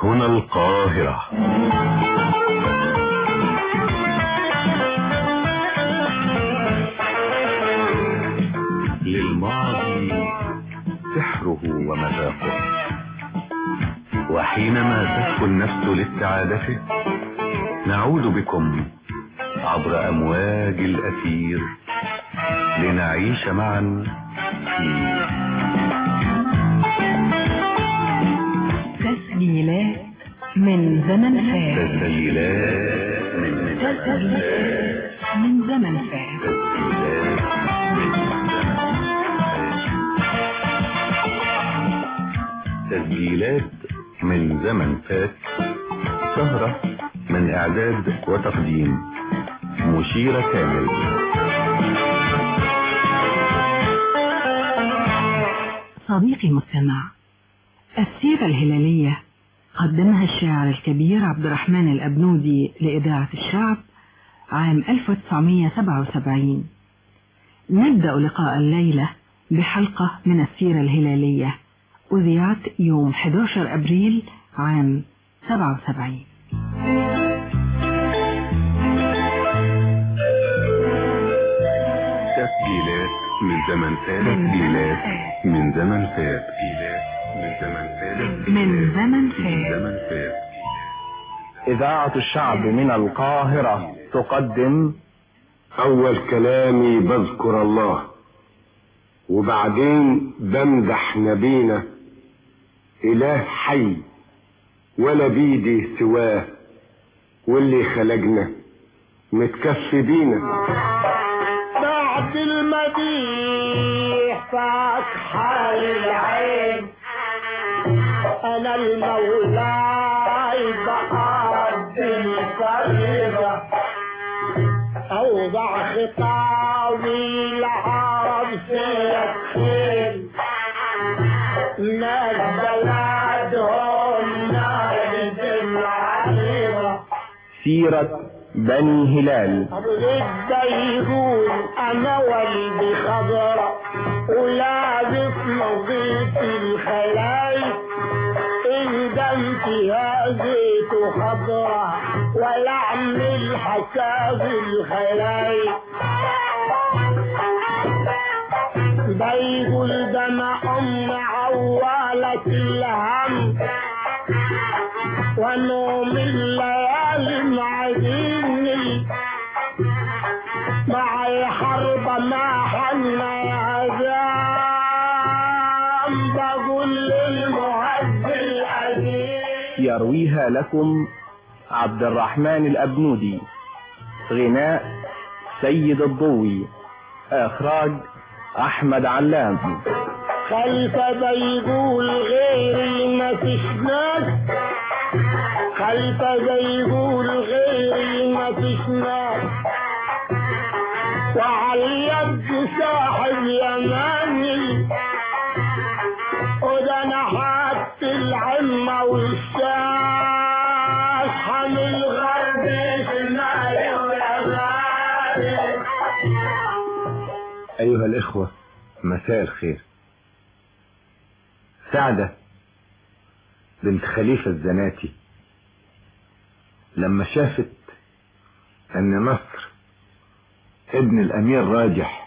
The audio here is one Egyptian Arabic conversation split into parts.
هنا القاهرة للماضي سحره ومذاقه وحينما تهفو النفس لاستعادته نعود بكم عبر أمواج الأثير لنعيش معا في تسجيلات من زمن فات تسجيلات من تسجيلات من زمن فات تسجيلات من زمن فات سهرة من إعداد وتقديم مشيرة كامل صديقي المستمع السيرة الهلالية قدمها الشاعر الكبير عبد الرحمن الأبنودي لإذاعة الشعب عام 1977 نبدأ لقاء الليلة بحلقة من السيرة الهلالية أذيعت يوم 11 أبريل عام 77 تسجيلات من زمن فات تسجيلات من زمن فات تسجيلات من زمن فات من زمن من فات زمن فات إذاعة الشعب من القاهرة تقدم أول كلامي بذكر الله وبعدين بمدح نبينا إله حي ولا بيدي سواه واللي خلقنا متكفي بينا بعد المديح فاك حال العين أنا المولاي بقدم الفريضة أوضع خطابي العرب سيكفين ناس بلادهم ناس العريضة سيرة بني هلال الرد يقول أنا والدي خضرة ولابس نظيف الخلايق اندمت يا زيت خضرة ولا اعمل حساب الخلايق بيقول ده ما ام عوالة الهم ونوم الليالي معديني معي حرب ما حنا يا زام بقول للمهز القديم يرويها لكم عبد الرحمن الأبنودي غناء سيد الضوي إخراج أحمد علام خلفة بيقول غيري ما فيش ناس خلفة بيقول غيري ما فيش ناس وعلى اليد صاحب يماني وده انا حط العمة والشاش حامل غربي في الماء والأغاني أيها الإخوة مساء الخير سعدة بنت خليفة الزناتي لما شافت أن نصر ابن الأمير راجح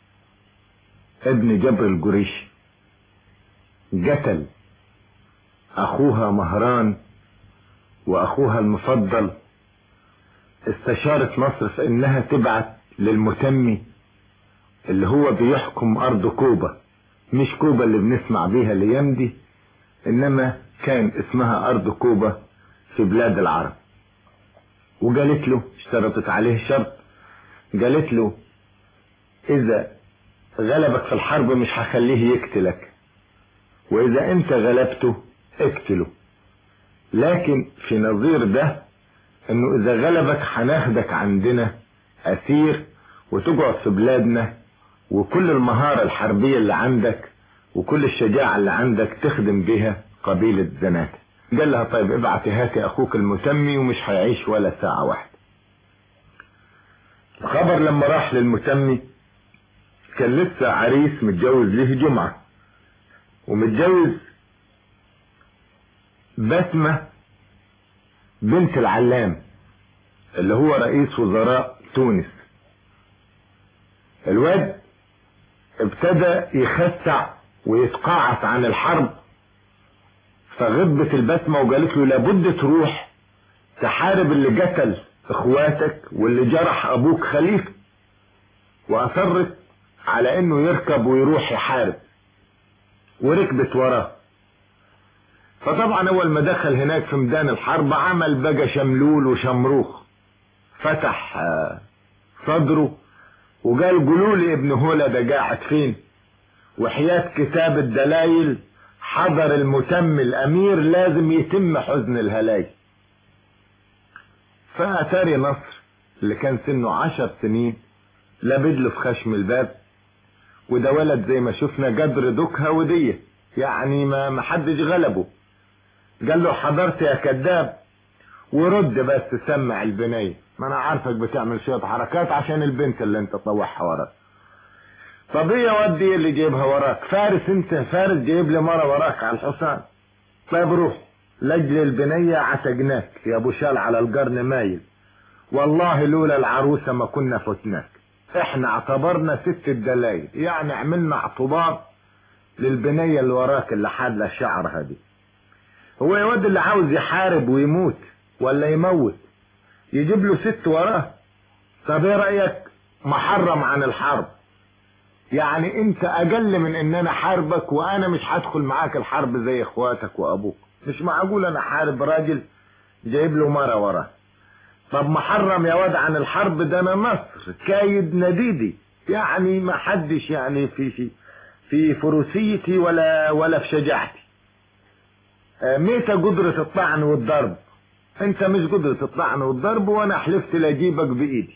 ابن جبر الجريشي قتل أخوها مهران وأخوها المفضل استشارت مصر في إنها تبعت للمتمي اللي هو بيحكم أرض كوبا مش كوبا اللي بنسمع بيها الأيام دي إنما كان اسمها أرض كوبا في بلاد العرب وقالت له اشترطت عليه شرط قالت له إذا غلبك في الحرب مش هخليه يقتلك وإذا أنت غلبته اقتله لكن في نظير ده إنه إذا غلبك هناخدك عندنا أسير وتقعد في بلادنا وكل المهارة الحربية اللي عندك وكل الشجاعة اللي عندك تخدم بها قبيلة زنات قال لها طيب ابعتي هاتي اخوك المتمي ومش هيعيش ولا ساعة واحدة الخبر لما راح للمتمي كان لسه عريس متجوز ليه جمعة ومتجوز بسمة بنت العلام اللي هو رئيس وزراء تونس الواد ابتدى يخسع ويتقاعس عن الحرب فغبت البسمة وقالت له لابد تروح تحارب اللي قتل اخواتك واللي جرح ابوك خليفة واصرت على انه يركب ويروح يحارب وركبت وراه فطبعا اول ما دخل هناك في ميدان الحرب عمل بقى شملول وشمروخ فتح آه، صدره وقال قولوا لي ابن هولا ده قاعد فين وحياة كتاب الدلايل حضر المتم الامير لازم يتم حزن الهلاي فاتاري نصر اللي كان سنه عشر سنين لابد له في خشم الباب وده ولد زي ما شفنا قدر دكها ودية يعني ما محدش غلبه قال له حضرت يا كذاب ورد بس سمع البنية ما انا عارفك بتعمل شوية حركات عشان البنت اللي انت طوعها وراك طب ايه يا ودي اللي جايبها وراك فارس انت فارس جايب لي مرة وراك على الحصان طيب روح لاجل البنية عتقناك يا ابو شال على القرن مايل والله لولا العروسة ما كنا فتناك احنا اعتبرنا ست الدلايل يعني عملنا اعتبار للبنية اللي وراك اللي حادة شعرها دي هو يا واد اللي عاوز يحارب ويموت ولا يموت يجيب له ست وراه طب ايه رأيك محرم عن الحرب يعني انت اقل من ان انا حاربك وانا مش هدخل معاك الحرب زي اخواتك وابوك مش معقول انا حارب راجل جايب له مرة وراه طب محرم يا واد عن الحرب ده انا نصر كايد نديدي يعني ما حدش يعني في في في فروسيتي ولا ولا في شجاعتي آه، ميتة قدرة الطعن والضرب انت مش قدرة الطعن والضرب وانا حلفت لاجيبك بايدي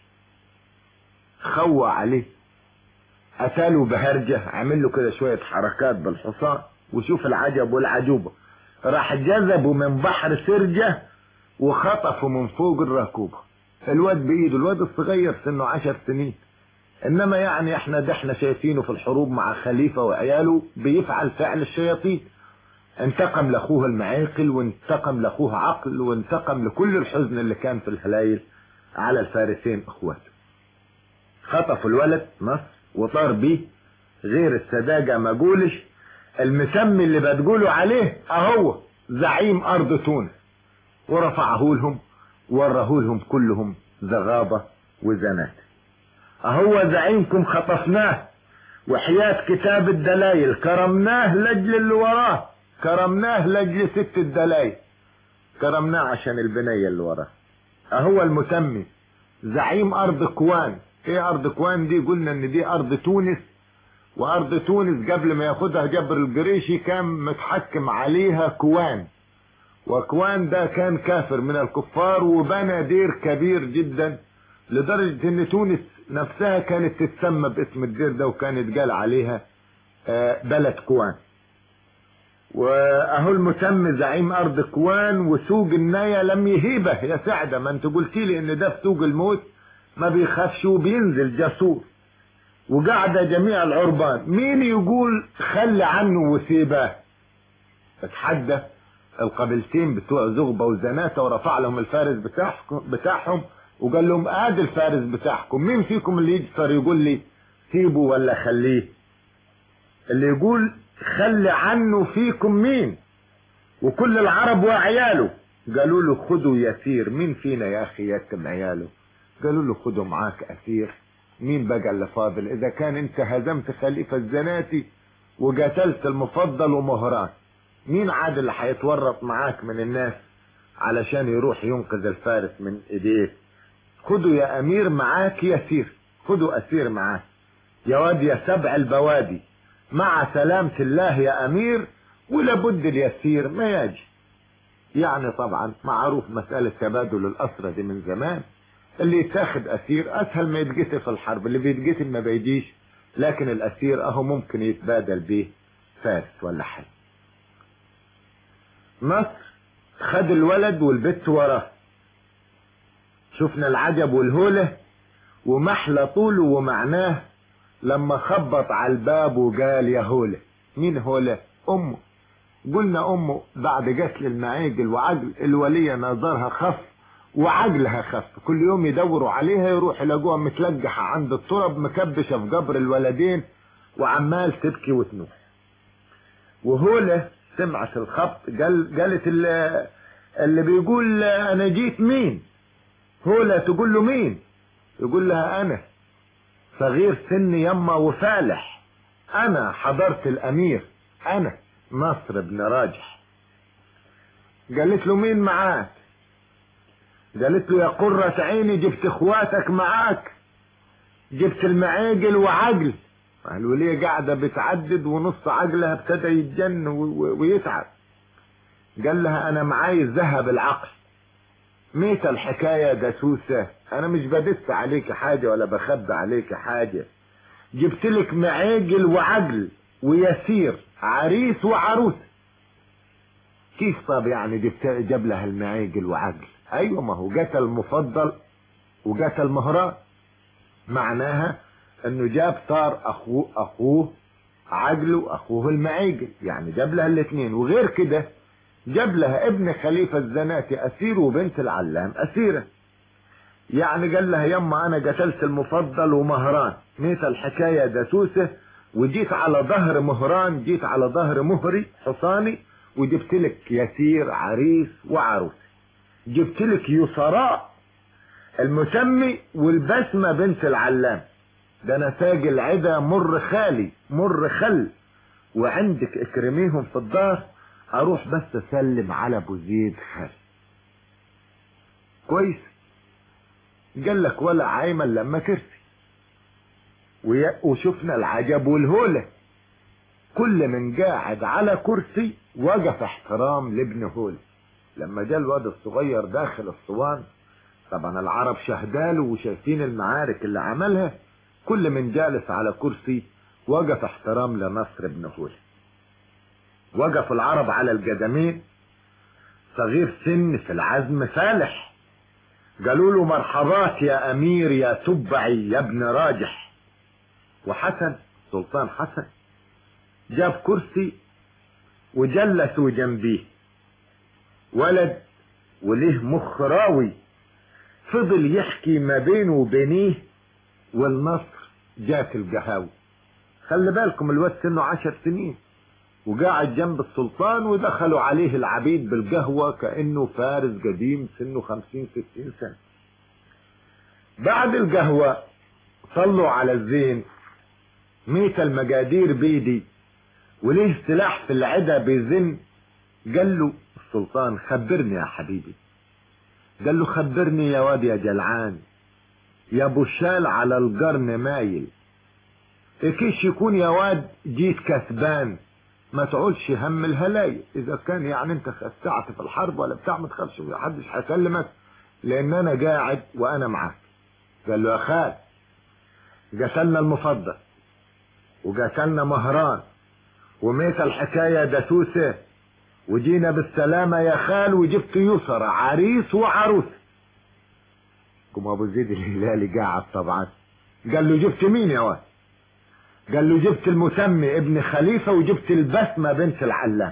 خوى عليه اتاله بهرجة عمل له كده شوية حركات بالحصان وشوف العجب والعجوبة راح جذبه من بحر سرجة وخطفه من فوق الركوبة الواد بايده الواد الصغير سنه عشر سنين انما يعني احنا ده احنا شايفينه في الحروب مع خليفة وعياله بيفعل فعل الشياطين انتقم لاخوه المعاقل وانتقم لاخوه عقل وانتقم لكل الحزن اللي كان في الهلايل على الفارسين اخواته خطفوا الولد نصر وطار بيه غير السداجة ما قولش المسمي اللي بتقولوا عليه اهو زعيم ارض تونس ورفعه لهم وراه لهم كلهم زغابة وزنات اهو زعيمكم خطفناه وحياة كتاب الدلايل كرمناه لاجل اللي وراه كرمناه لاجل ست الدلايل كرمناه عشان البنية اللي وراه اهو المسمي زعيم ارض كوان ايه ارض كوان دي قلنا ان دي ارض تونس وارض تونس قبل ما ياخدها جبر الجريشي كان متحكم عليها كوان وكوان ده كان كافر من الكفار وبنى دير كبير جدا لدرجة ان تونس نفسها كانت تتسمى باسم الدير ده وكانت قال عليها آه، بلد كوان واهو المسمى زعيم ارض كوان وسوق الناية لم يهيبه يا سعدة ما انت قلتي لي ان ده في سوق الموت ما بيخافش وبينزل جسور وقاعدة جميع العربان مين يقول خلي عنه وسيباه اتحدى القبيلتين بتوع زغبة وزناتة ورفع لهم الفارس بتاعهم, بتاعهم وقال لهم ادي الفارس بتاعكم مين فيكم اللي يقدر يقول لي سيبه ولا خليه اللي يقول خلي عنه فيكم مين وكل العرب وعياله قالوا له خدوا يسير مين فينا يا اخي يتم عياله قالوا له خدوا معاك اسير مين بقى اللي فاضل اذا كان انت هزمت خليفة الزناتي وقتلت المفضل ومهران مين عاد اللي هيتورط معاك من الناس علشان يروح ينقذ الفارس من ايديه خدوا يا امير معاك يسير خدوا اسير معاك يا واد يا سبع البوادي مع سلامة الله يا امير ولابد اليسير ما يجي يعني طبعا معروف مسألة تبادل الأسرة دي من زمان اللي يتاخد أسير أسهل ما يتقتل في الحرب اللي بيتقتل ما بيجيش لكن الأسير أهو ممكن يتبادل به فارس ولا حاجة مصر خد الولد والبت وراه شفنا العجب والهولة ومحلى طوله ومعناه لما خبط على الباب وقال يا هولة مين هولة امه قلنا امه بعد قتل المعاجل وعجل الولية نظرها خف وعجلها خف كل يوم يدوروا عليها يروح يلاقوها متلجحة عند التراب مكبشة في قبر الولدين وعمال تبكي وتنوح وهولة سمعت الخبط قال قالت اللي, اللي بيقول انا جيت مين هولة تقول له مين يقول لها انا صغير سن يما وفالح انا حضرت الامير انا نصر بن راجح قالت له مين معاك قالت له يا قرة عيني جبت اخواتك معاك جبت المعاجل وعجل الولية قاعدة بتعدد ونص عجلها ابتدى يتجن و- و- ويتعب قال لها انا معاي ذهب العقل ميت الحكاية دسوسة انا مش بدس عليك حاجة ولا بخبي عليك حاجة جبت لك معاجل وعجل ويسير عريس وعروس كيف طب يعني جبت جاب لها المعاجل وعجل ايوه ما هو جت المفضل وجت المهران معناها انه جاب صار اخوه اخوه عجل واخوه المعيجل يعني جاب لها الاثنين وغير كده جاب لها ابن خليفة الزناتي اسير وبنت العلام اسيرة يعني قال لها يما انا قتلت المفضل ومهران ميت الحكاية دسوسة وجيت على ظهر مهران جيت على ظهر مهري حصاني وجبت لك يسير عريس وعروس جبت لك يسراء المسمي والبسمة بنت العلام ده انا تاج العدا مر خالي مر خل وعندك اكرميهم في الدار اروح بس اسلم على ابو زيد خال كويس قال لك ولا عايمة لما كرسي ويا- وشفنا العجب والهولة كل من قاعد على كرسي وقف احترام لابن هولة لما جاء الواد الصغير داخل الصوان طبعا العرب شهداله وشايفين المعارك اللي عملها كل من جالس على كرسي وقف احترام لنصر بن هولة وقف العرب على القدمين صغير سن في العزم فالح قالوا له مرحبات يا امير يا تبعي يا ابن راجح وحسن سلطان حسن جاب كرسي وجلسوا جنبيه ولد وليه مخ راوي فضل يحكي ما بينه وبينيه والنصر جات القهاوي خلي بالكم الواد سنه عشر سنين وقاعد جنب السلطان ودخلوا عليه العبيد بالقهوة كأنه فارس قديم سنه خمسين ستين سنة بعد القهوة صلوا على الزين ميت المجادير بيدي وليه سلاح في العدا بيزن قال له السلطان خبرني يا حبيبي قال له خبرني يا واد يا جلعان يا ابو الشال على القرن مايل اكيش يكون يا واد جيت كسبان ما تقولش هم الهلاي اذا كان يعني انت خسعت في الحرب ولا بتاع ما تخافش محدش هيكلمك لان انا قاعد وانا معاك قال له يا خال قتلنا المفضل وقتلنا مهران وميت الحكايه دسوسه وجينا بالسلامه يا خال وجبت يسرى عريس وعروس قام ابو زيد الهلالي قاعد طبعا قال له جبت مين يا واد قال له جبت المسمي ابن خليفة وجبت البسمة بنت العلام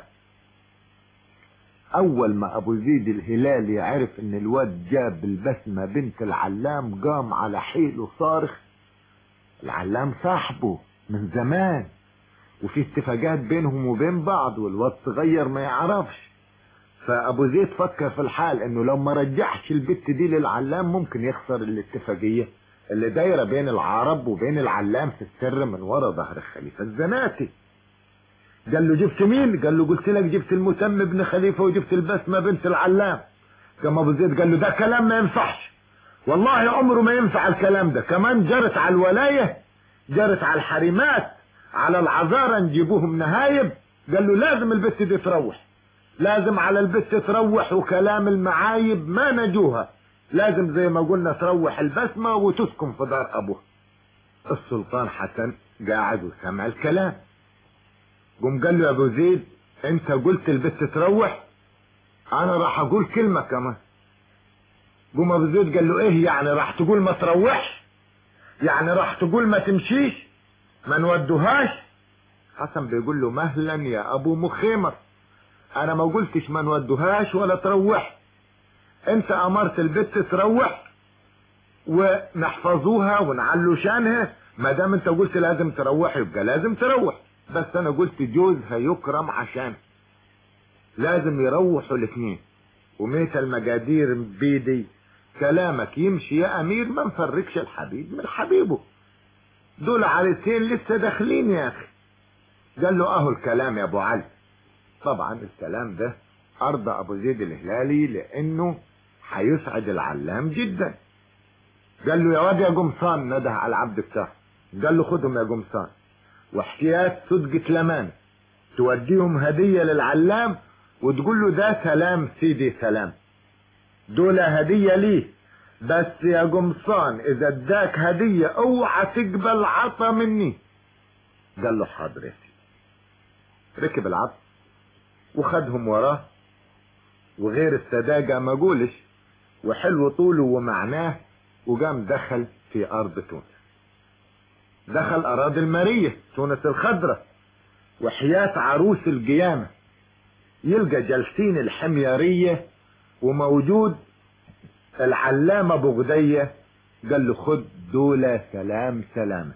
اول ما ابو زيد الهلالي عرف ان الواد جاب البسمة بنت العلام قام على حيله صارخ العلام صاحبه من زمان وفي اتفاقات بينهم وبين بعض والواد صغير ما يعرفش فابو زيد فكر في الحال انه لو ما رجعش البت دي للعلام ممكن يخسر الاتفاقيه اللي دايره بين العرب وبين العلام في السر من ورا ظهر الخليفه الزناتي قال له جبت مين قال له قلت لك جبت المتم ابن خليفه وجبت البسمه بنت العلام قام ابو زيد قال له ده كلام ما ينفعش والله عمره ما ينفع الكلام ده كمان جرت على الولايه جرت على الحريمات على العذارى نجيبوهم نهايب قال له لازم البت دي تروح لازم على البت تروح وكلام المعايب ما نجوها لازم زي ما قلنا تروح البسمة وتسكن في دار أبوها السلطان حسن قاعد وسمع الكلام قم قال له يا أبو زيد أنت قلت البت تروح أنا راح أقول كلمة كمان قم أبو زيد قال له إيه يعني راح تقول ما تروحش يعني راح تقول ما تمشيش ما نودوهاش حسن بيقول له مهلا يا أبو مخيمر انا ما قلتش ما نودوهاش ولا تروح انت امرت البت تروح ونحفظوها ونعلو شانها ما دام انت قلت لازم تروح يبقى لازم تروح بس انا قلت جوزها يكرم عشان لازم يروحوا الاثنين وميت المجادير بيدي كلامك يمشي يا امير ما نفرقش الحبيب من حبيبه دول عريسين لسه داخلين يا اخي قال له اهو الكلام يا ابو علي طبعا الكلام ده ارضى ابو زيد الهلالي لانه هيسعد العلام جدا قال له يا واد يا قمصان نده على العبد بتاعه قال له خدهم يا قمصان وحكايات صدقة لمان توديهم هدية للعلام وتقول له ده سلام سيدي سلام دول هدية ليه بس يا قمصان اذا اداك هدية اوعى تقبل عطا مني قال له حاضر يا سيدي ركب العبد وخدهم وراه وغير السداجة ما قولش وحلو طوله ومعناه وقام دخل في ارض تونس دخل اراضي المارية تونس الخضراء وحياة عروس القيامة يلقى جالسين الحميارية وموجود العلامة بغدية قال له خد دولة سلام سلامة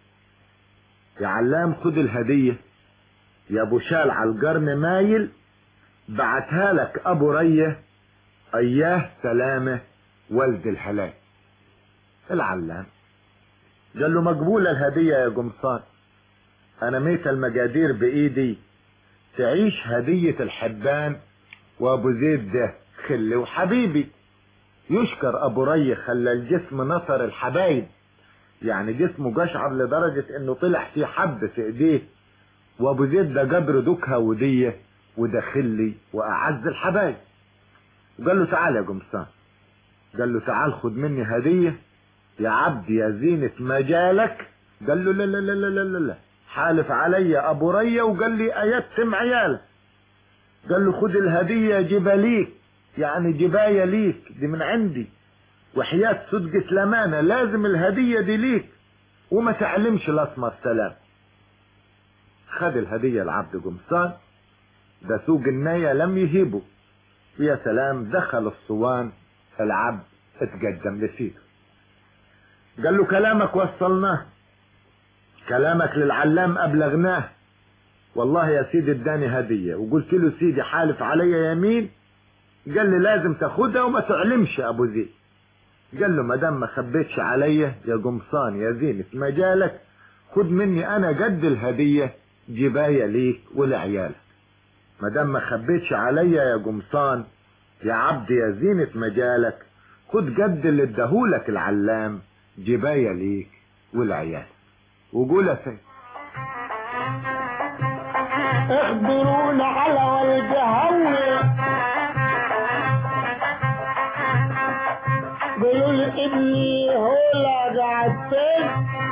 يا علام خد الهدية يا ابو شال على القرن مايل بعتها لك ابو رية اياه سلامة ولد الحلال العلام قال له مقبولة الهدية يا قمصان انا ميت المجادير بايدي تعيش هدية الحبان وابو زيد ده خلي وحبيبي يشكر ابو ري خلى الجسم نصر الحبايب يعني جسمه قشعر لدرجة انه طلع فيه حب في ايديه وابو زيد ده جبر دوكها ودية وده خلي واعز الحبايب وقال له تعال يا قمصان قال له تعال خد مني هدية يا عبد يا زينة مجالك قال له لا لا لا لا لا لا حالف علي ابو ريا وقال لي ايتم عيالك قال له خد الهدية جيبها ليك يعني جباية ليك دي من عندي وحياة صدقة لمانة لازم الهدية دي ليك وما تعلمش الاسمر سلام خد الهدية العبد قمصان ده سوق النية لم يهيبه ويا سلام دخل الصوان العبد اتقدم لسيده قال له كلامك وصلناه كلامك للعلام ابلغناه والله يا سيدي اداني هدية وقلت له سيدي حالف عليا يمين قال لي لازم تاخدها وما تعلمش ابو زيد قال له ما دام ما خبيتش عليا يا قمصان يا زينة مجالك خد مني انا قد الهدية جباية ليك ولعيالك ما دام ما خبيتش عليا يا قمصان يا عبد يا زينة مجالك خد قد اللي اداهولك العلام جباية ليك والعيال وقول يا سيد اخبرونا على والجهوي قولوا لي ابني هو قاعد فين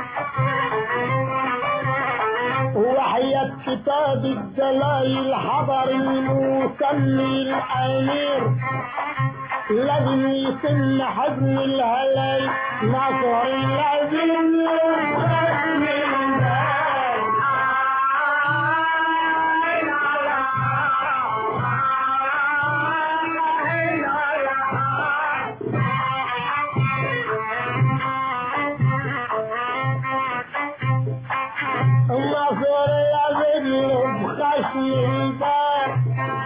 وحياة كتاب الدلائل حضر المسمي الامير لازم يتم حزم الهلاي نصر الذي يخزن النصر يذل بخشم الباب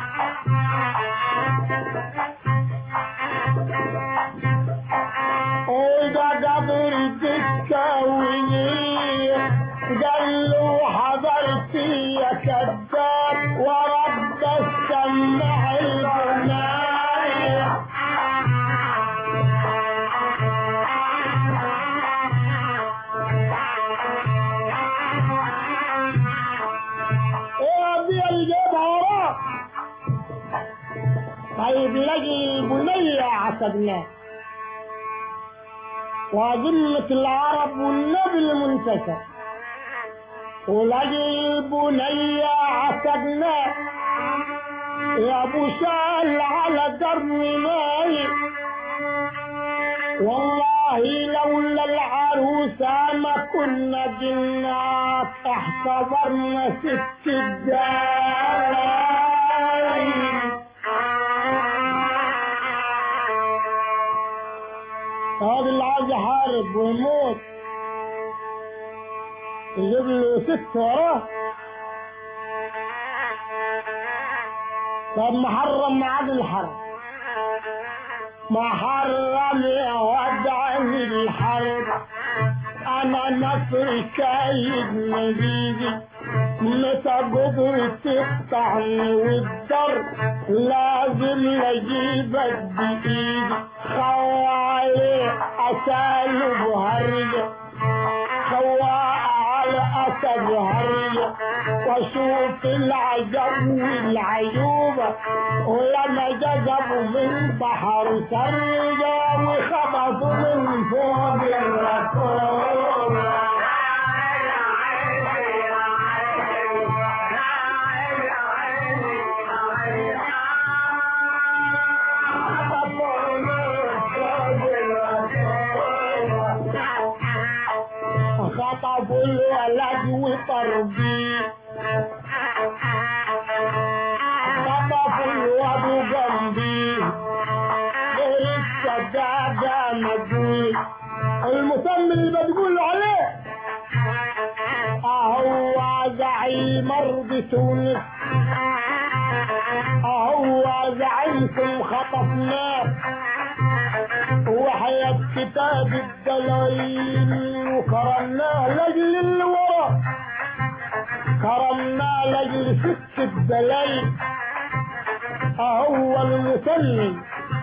وإذا قبر الدكة وليه قال له حضرت يا كذاب ورب السمع البناية يا ابي الجبهة وراه طيب لقي البنية عصبناه وأذمة العرب والنبي المنتشر ولقي البنية عصبناه يا ابو شال على قرن ماي والله لولا العروسة ما كنا جنات احتضرنا ست الدار هذا اللي عايز يحارب ويموت يجيب له ست وراه طب محرم معاد الحرب محرم يا ودع الحرب انا نصر كايد مزيدي متى قدر تقطعني والضر لازم نجيبك بايدي خوا عليه اسالب هرجه خوا على اسد هرجه واشوف العجب والعيوبه ولما جذبوا من بحر سرجه وخبطوا من فوق الركوبه خطبوا الولد وطربيه خطفوا الواد جنبي غير السدادة مجوي المسمى اللي بتقول عليه اهو زعيم ارض تونس اهو زعيمكم خطفناه وحياة كتاب الدلائل وكرمناه لاجل اللي ورا كرمناه لاجل ست الدلائل اهو المسلم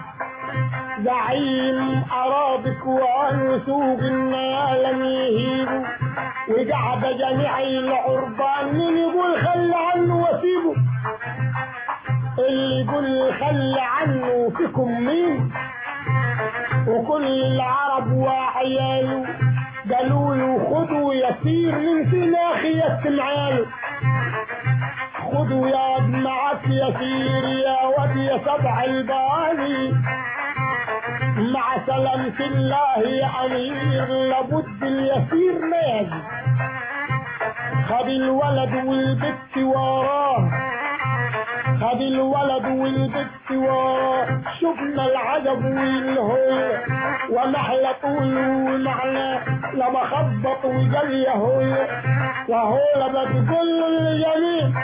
زعيم أرابك وأهل سوق لم يهيبوا وقعد جميع العربان مين يقول خلي عنه وسيبه اللي يقول خلي عنه فيكم مين وكل العرب وعياله قالوا له خذوا يسير من فينا خيات معاله خذوا يا واد معك يسير يا واد يا سبع الباني مع سلامة الله يا أمير لابد اليسير ما يجي خد الولد والبت وراه خد الولد والبت وراه شفنا العجب والهول ونحلة طول ومعنى لما خبط وجل يهول وهو لما تقول الجميل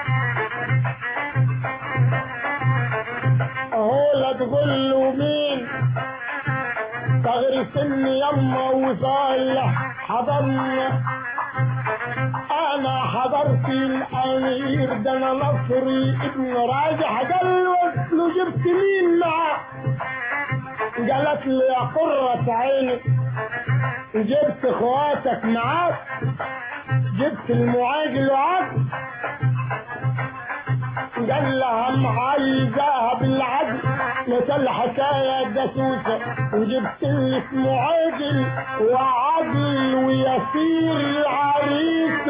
هو لا تقول له مين تغري سني يما وصالح حضرنا انا حضرت الامير ده انا نصري ابن راجح قال له جبت مين معاه قالت له يا قرة عيني جبت اخواتك معاك جبت المعاجل وعاك قال لها معايزاها بالعدل مثل حكاية جاسوسة وجبت لك معاجل وعدل ويسير العريس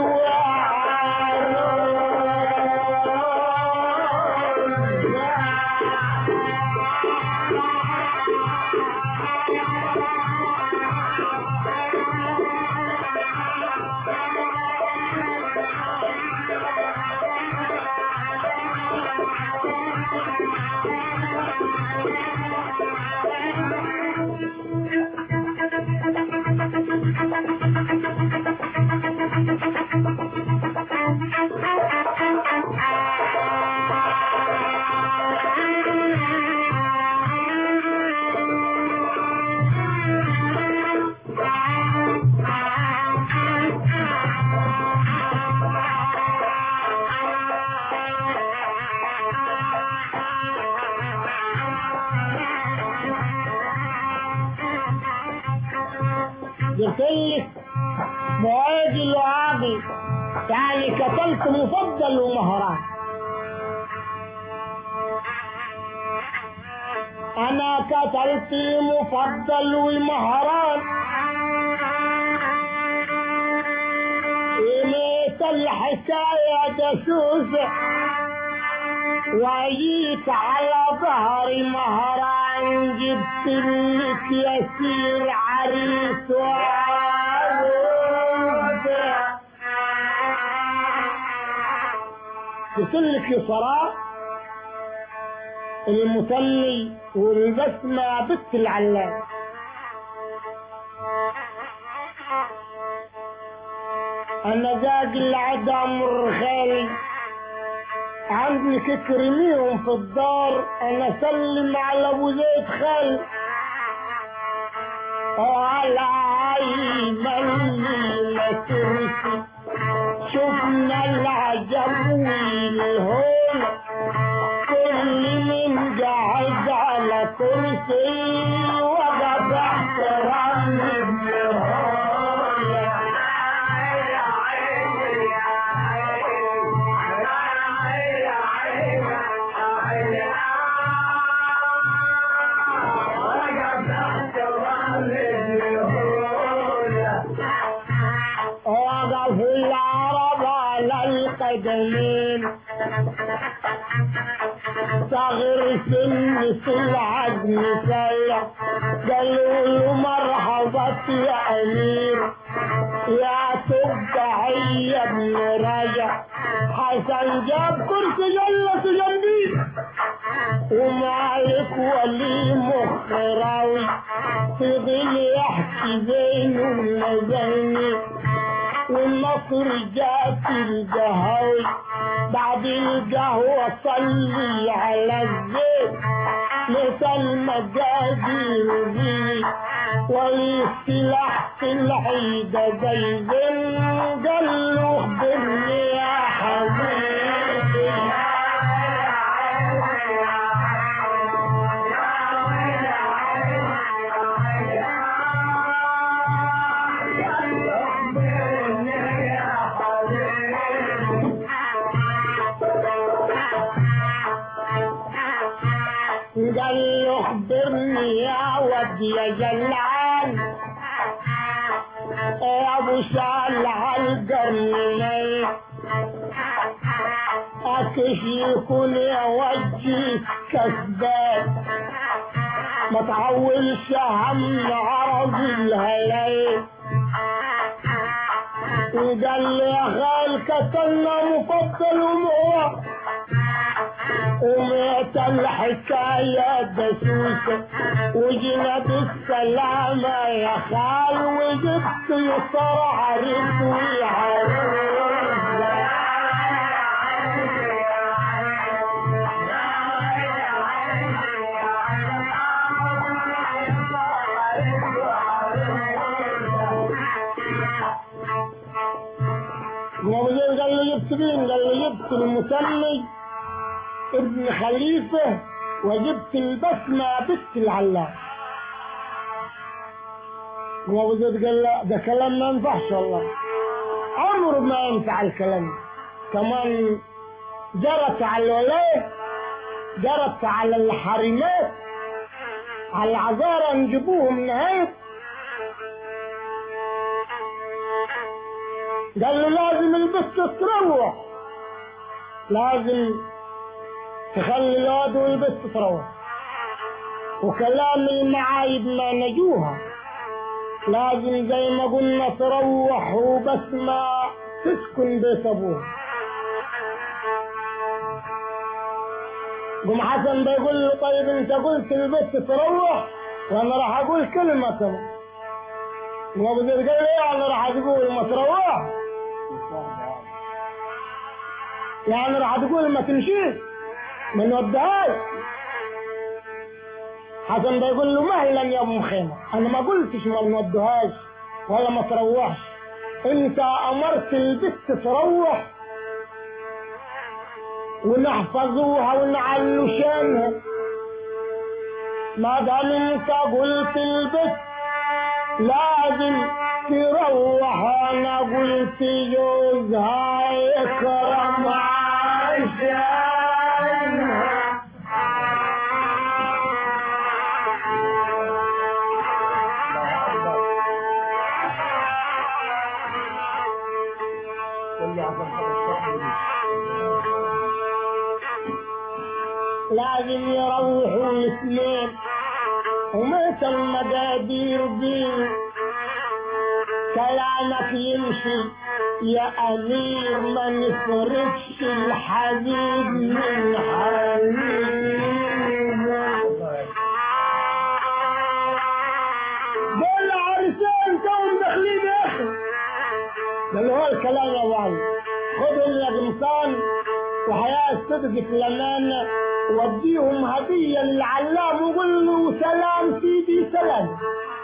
قلت معاجل وعاقل يعني كتلت مفضل ومهران انا كتلت مفضل ومهران إليت الحكاية جاسوسة وجيت على ظهري مهران جبت لك يسير عريس وعروس يسلك يسرى المصلي والبسمة بنت العلام انا زاق العدم رخالي عندك اكرميهم في الدار انا سلم على ابو زيد خالي وعلى عيمن ترسي شفنا العجب والهول كل من قاعد على كرسي وقف احترام ابن وقف العرب على القدمين صغر سن في العزم سيع قالوا له مرحبا يا امير يا تبعي يا ابن رجع حسن جاب كرسي جلس جنبي ومالك ولي مخ راوي فضل يحكي بينه وبيني والنصر جات القهوي بعد القهوة صلي على الزيت مثل مجادير دي والسلاح في العيدة زي زين قال له اخبرني يا حبيبي قال له اخبرني يا ود يا جلعان يا ابو شال على القرنين اكش يكون يا وجهي كسبان ما تعولش هم عرض الهلال وقال لي يا خال كتلنا مفضل ومعوى ومات الحكاية دسوسة وجينا بالسلامة يا خال وجبت يسار عريس ويعرس وابو قال له جبت مين؟ قال له جبت المسمي ابن خليفة وجبت البسمة بنت العلاق وابو زيد قال لا ده كلام ما ينفعش والله عمره ما ينفع الكلام كمان جرت على الولاية جرت على الحريمات على العذارى نجيبوهم نهاية قال له لازم البت تروح لازم تخلي الواد والبت تروح وكلام المعايب ما نجوها لازم زي ما قلنا تروح وبس ما تسكن بيت ابوها قم حسن بيقول له طيب انت قلت البت تروح وانا راح اقول كلمة كمان وابو زيد قال له يعني راح تقول ما تروح يعني راح تقول ما تمشيش ما نودهاش حسن بيقول له مهلا يا ابو مخيمة انا ما قلتش ما نودهاش ولا ما تروحش انت امرت البت تروح ونحفظوها ونعلو شانها ما دام انت قلت البت لازم تروح انا قلت جوزها يكرم عشانها لازم يروحوا الاثنين ومتى المقادير دي كلامك يمشي يا أمير ما نفرقش الحبيب من حبيب دول عرسان توم داخلين يا أخي قال له هو الكلام يا ابو خدهم يا قمصان وحياة الصدق في الأمانة وديهم هدية للعلام وقول له سلام سيدي سلام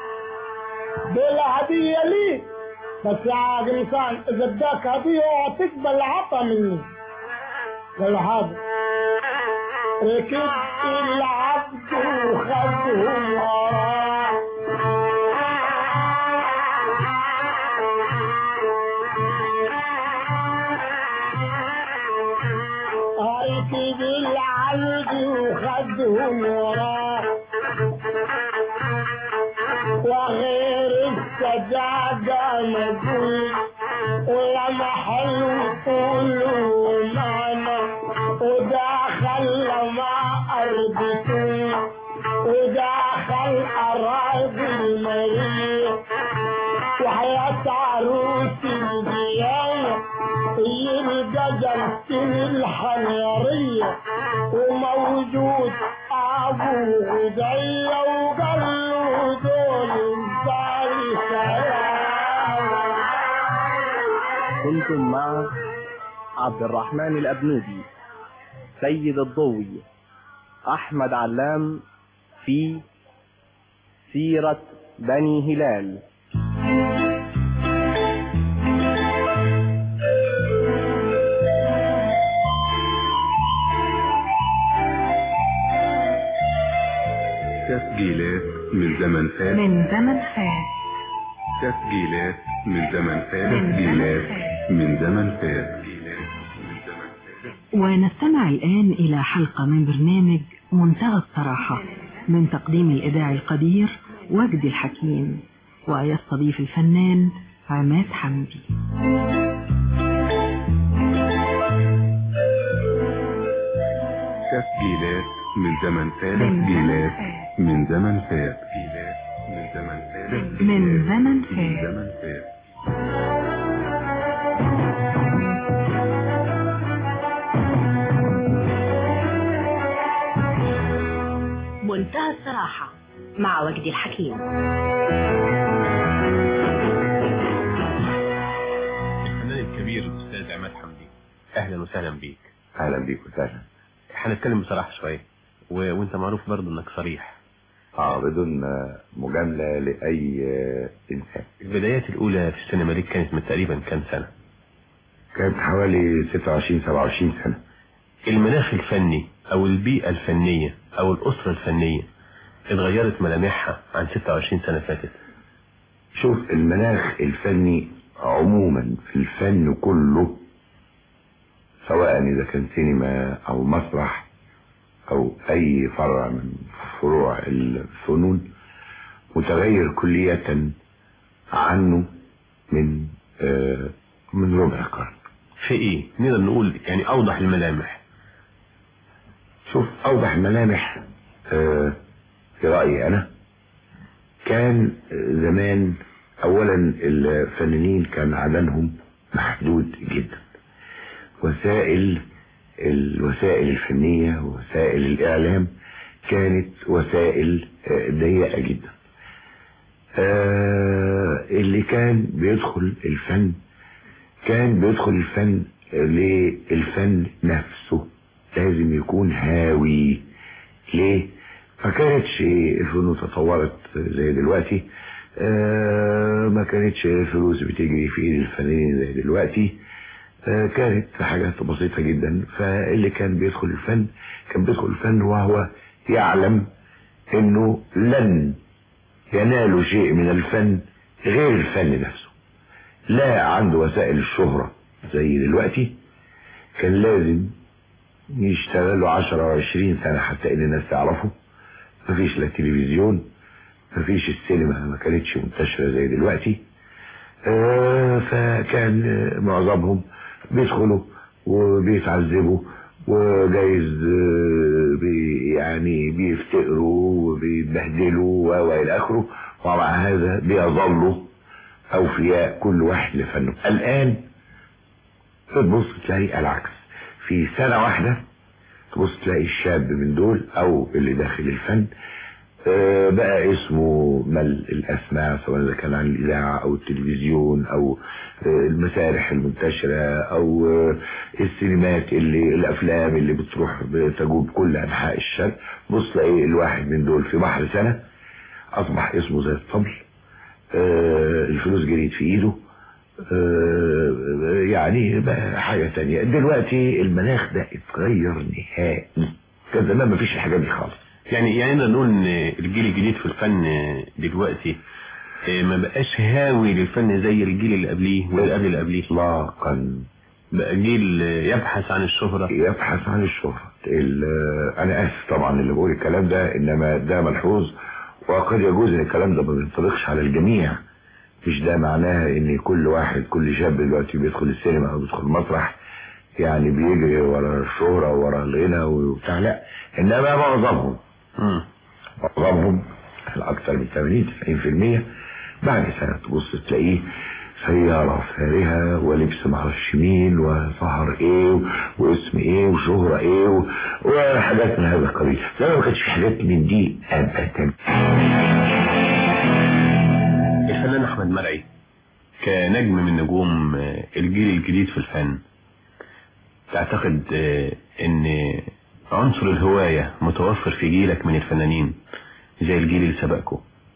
بلا هدية لي بس يا قمصان إذا اداك هدية تقبل عطا مني قال له حاضر ركب العبد وخذهم وراه ركب العبد وخذهم وراه وغير السجادة مجهول ولما حلو طوله معنا ودخل لما أرضته ودخل أراضي المريخ وحياة عروس الديانة يلقى جلسة الحنيرية وموجود أبو غدية وقال له دول زي سلام كنتم مع عبد الرحمن الأبنودي سيد الضوي أحمد علام في سيرة بني هلال تسجيلات من زمن فات من زمن فات تسجيلات من زمن فات من زمن تسجيلات فات. من زمن فات تسجيلات من زمن فات ونستمع الآن إلى حلقة من برنامج منتهى الصراحة من تقديم الإذاعي القدير وجدي الحكيم ويستضيف الفنان عماد حمدي تسجيلات من زمن فات من زمن تسجيلات فات. من زمن فات تسجيلات من زمن فات من زمن من فات. زمن فات منتهى الصراحة مع وجدي الحكيم الفنان الكبير الاستاذ عماد حمدي اهلا وسهلا بيك اهلا بيك وسهلا هنتكلم بصراحه شويه و... وانت معروف برضه انك صريح اه بدون آه، مجاملة لأي آه، إنسان البدايات الاولى في السينما دي كانت من تقريبا كام سنه كانت حوالي 26 27 سنة المناخ الفني او البيئه الفنيه او الاسره الفنيه اتغيرت ملامحها عن 26 سنه فاتت شوف المناخ الفني عموما في الفن كله سواء إذا كان سينما أو مسرح أو أي فرع من فروع الفنون متغير كلية عنه من آه، من ربع قرن في ايه نقدر نقول يعني اوضح الملامح شوف أوضح الملامح آه، في رأيي أنا كان زمان أولا الفنانين كان عددهم محدود جدا وسائل الوسائل الفنية ووسائل الإعلام كانت وسائل آه، ضيقة جدا آه، اللي كان بيدخل الفن كان بيدخل الفن للفن نفسه لازم يكون هاوي ليه ما كانتش الفنون تطورت زي دلوقتي آه ما كانتش فلوس بتجري في ايد الفنانين زي دلوقتي آه كانت حاجات بسيطة جدا فاللي كان بيدخل الفن كان بيدخل الفن وهو يعلم انه لن ينال شيء من الفن غير الفن نفسه لا عنده وسائل الشهرة زي دلوقتي كان لازم يشتغل له 10 وعشرين سنة حتى ان الناس تعرفه مفيش لا تلفزيون مفيش السينما ما كانتش منتشرة زي دلوقتي آه فكان آه، معظمهم بيدخلوا وبيتعذبوا وجايز آه، بي يعني بيفتقروا وبيتبهدلوا و- والى اخره ومع هذا بيظلوا اوفياء كل واحد لفنه الان تبص تلاقي العكس في سنة واحدة تبص تلاقي الشاب من دول او اللي داخل الفن آه، بقى اسمه مل الأسماع سواء إذا كان عن الإذاعة أو التلفزيون أو آه، المسارح المنتشرة أو آه، السينمات اللي الأفلام اللي بتروح بتجوب كل أنحاء الشرق بص تلاقي الواحد من دول في بحر سنة أصبح اسمه زي الطبل آه، الفلوس جريت في إيده آه، يعني بقى حاجة تانية دلوقتي المناخ ده اتغير نهائي كان زمان مفيش الحاجات دي خالص يعني يعني نقدر نقول ان الجيل الجديد في الفن دلوقتي آه، ما بقاش هاوي للفن زي الجيل اللي قبليه واللي قبل اللي قبليه اطلاقا بقى جيل يبحث عن الشهرة يبحث عن الشهرة ال- انا اسف طبعا اللي بقول الكلام ده انما ده ملحوظ وقد يجوز ان الكلام ده ما بينطبقش على الجميع مش ده معناها ان كل واحد كل شاب دلوقتي بيدخل السينما او بيدخل المسرح يعني بيجري ورا الشهرة ورا الغنى وبتاع لا انما معظمهم مم. معظمهم الاكثر من 80 90% بعد سنة تبص تلاقيه سيارة فارهة ولبس معرفش مين وسهر ايه واسم ايه وشهرة ايه و- وحاجات من هذا القبيل زمان ما كانش في حاجات من دي ابدا الفنان احمد مرعي كنجم من نجوم آه، الجيل الجديد في الفن تعتقد آه، ان عنصر الهواية متوفر في جيلك من الفنانين زي الجيل اللي سبقكم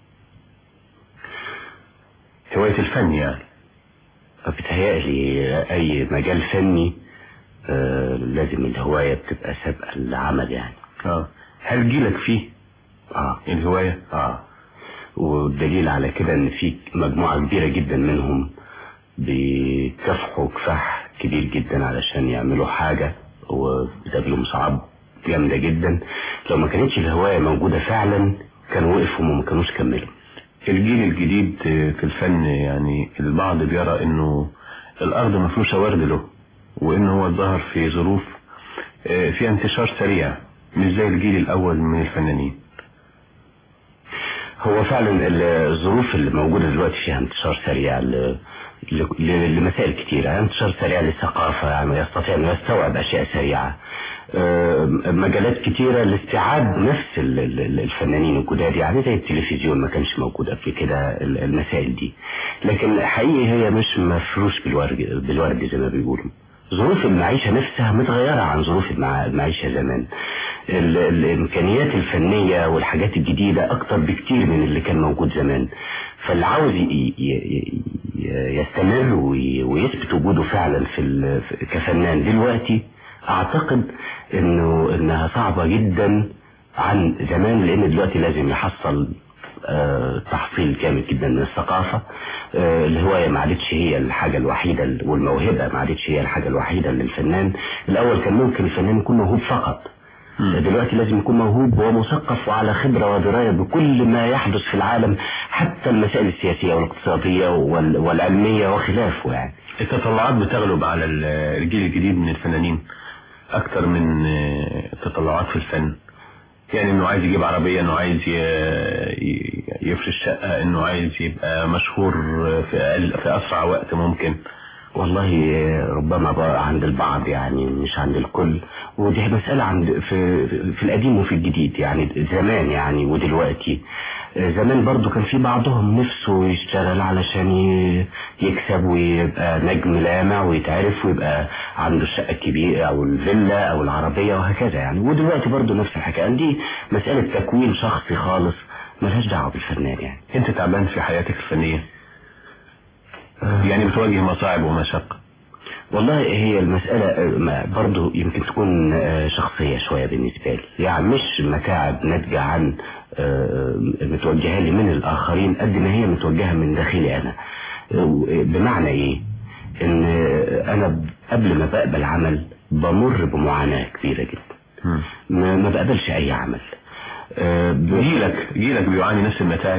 هواية الفن يعني بتهيألي أي مجال فني آه، لازم الهواية بتبقى سابقة العمل يعني اه هل جيلك فيه اه الهواية اه والدليل على كده ان في مجموعة كبيرة جدا منهم بيكافحوا كفاح كبير جدا علشان يعملوا حاجة وبتقابلهم صعاب جامدة جدا لو ما كانتش الهواية موجودة فعلا كانوا وقفوا وما كانوش كملوا الجيل الجديد آه، في الفن يعني البعض بيرى انه الارض مفروشة ورد له وانه هو ظهر في ظروف آه، فيها انتشار سريع مش زي الجيل الاول من الفنانين هو فعلا الظروف اللي موجودة دلوقتي فيها انتشار سريع ل- ل- ل- لمسائل كتيرة انتشار سريع للثقافة يعني يستطيع أن يستوعب أشياء سريعة آه، مجالات كتيرة لاستيعاب نفس ال- ال- الفنانين الجداد يعني زي التلفزيون ما كانش موجود قبل كده ال- المسائل دي لكن حقيقي هي مش مفروش بالورد بالورد زي ما بيقولوا ظروف المعيشة نفسها متغيرة عن ظروف المع- المعيشة زمان ال- الإمكانيات الفنية والحاجات الجديدة أكتر بكتير من اللي كان موجود زمان فاللي عاوز ي- ي- ي- ي- يستمر وي- ويثبت وجوده فعلا في ال- في- كفنان دلوقتي أعتقد إنه إنها صعبة جدا عن زمان لأن دلوقتي لازم يحصل آه، تحصيل جامد جدا من الثقافة آه، الهواية ما عادتش هي الحاجة الوحيدة والموهبة ما عادتش هي الحاجة الوحيدة للفنان الأول كان ممكن الفنان يكون موهوب فقط دلوقتي لازم يكون موهوب ومثقف وعلى خبرة ودراية بكل ما يحدث في العالم حتى المسائل السياسية والاقتصادية وال- والعلمية وخلافه يعني التطلعات بتغلب على ال- الجيل الجديد من الفنانين اكتر من آه، التطلعات في الفن يعني انه عايز يجيب عربية انه عايز ي- ي- يفرش شقة انه عايز يبقى مشهور في اقل في اسرع وقت ممكن والله ربما بقى عند البعض يعني مش عند الكل ودي مسألة عند في, في القديم وفي الجديد يعني زمان يعني ودلوقتي زمان برضو كان في بعضهم نفسه يشتغل علشان ي- يكسب ويبقى نجم لامع ويتعرف ويبقى عنده الشقة الكبيرة او الفيلا او العربية وهكذا يعني ودلوقتي برضو نفس الحكاية دي مسألة تكوين شخصي خالص ملهاش دعوة بالفنان يعني انت تعبان في حياتك الفنية يعني بتواجه مصاعب ومشقة والله هي المسألة ما- برضو يمكن تكون آه، شخصية شوية بالنسبة لي يعني مش متاعب ناتجة عن آه، متوجهة لي من الآخرين قد ما هي متوجهة من داخلي أنا آه، بمعنى إيه إن آه، أنا ب- قبل ما بقبل عمل بمر بمعاناة كبيرة جدا ما ما بقبلش أي عمل آه، ب- جيلك جيلك بيعاني نفس المتاعب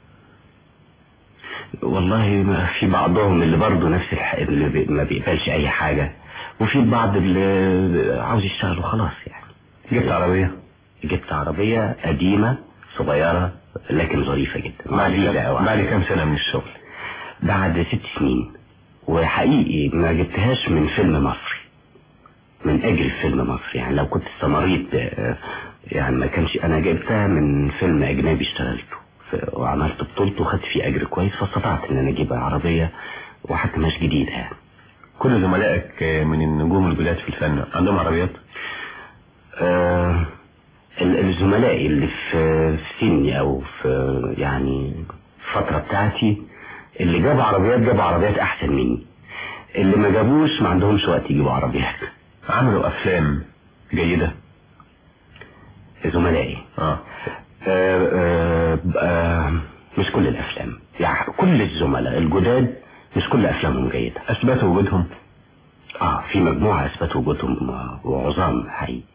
والله ما في بعضهم اللي برضه نفس الح... اللي بي... ما بيقبلش اي حاجة وفي البعض اللي عاوز يشتغل وخلاص يعني جبت عربية جبت عربية قديمة صغيرة لكن ظريفة جدا بعد عزيزة كام- أوي. بعد كام سنة من الشغل بعد ست سنين وحقيقي ما جبتهاش من فيلم مصري من اجل فيلم مصري يعني لو كنت استمريت آه، يعني ما كانش انا جبتها من فيلم اجنبي اشتغلته ف- وعملت بطولته وخدت فيه اجر كويس فاستطعت ان انا اجيب عربيه وحتى مش جديده يعني كل زملائك آه، من النجوم الجداد في الفن عندهم عربيات آه ال- الزملاء اللي في في سني او في يعني الفترة بتاعتي اللي جابوا عربيات جابوا عربيات احسن مني اللي ما جابوش ما عندهمش وقت يجيبوا عربيات عملوا افلام جيدة زملائي اه آه آه آه مش كل الافلام يعني كل الزملاء الجداد مش كل افلامهم جيدة اثبتوا وجودهم اه في مجموعة اثبتوا وجودهم وعظام حقيقي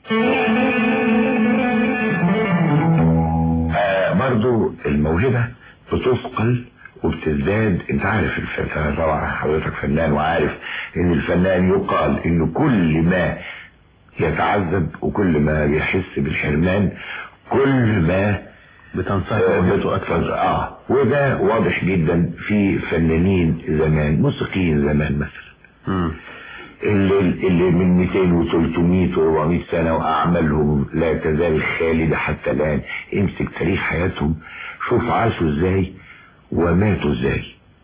آه برضو الموهبة بتثقل وبتزداد انت عارف الفنان طبعا حضرتك فنان وعارف ان الفنان يقال ان كل ما يتعذب وكل ما يحس بالحرمان كل ما بتنصهر آه، موهبته اكثر اه وده واضح جدا في فنانين زمان موسيقيين زمان مثلا مم. اللي, اللي من 200 و 300 و 400 سنة وأعمالهم لا تزال خالدة حتى الآن امسك تاريخ حياتهم شوف عاشوا ازاي وماتوا ازاي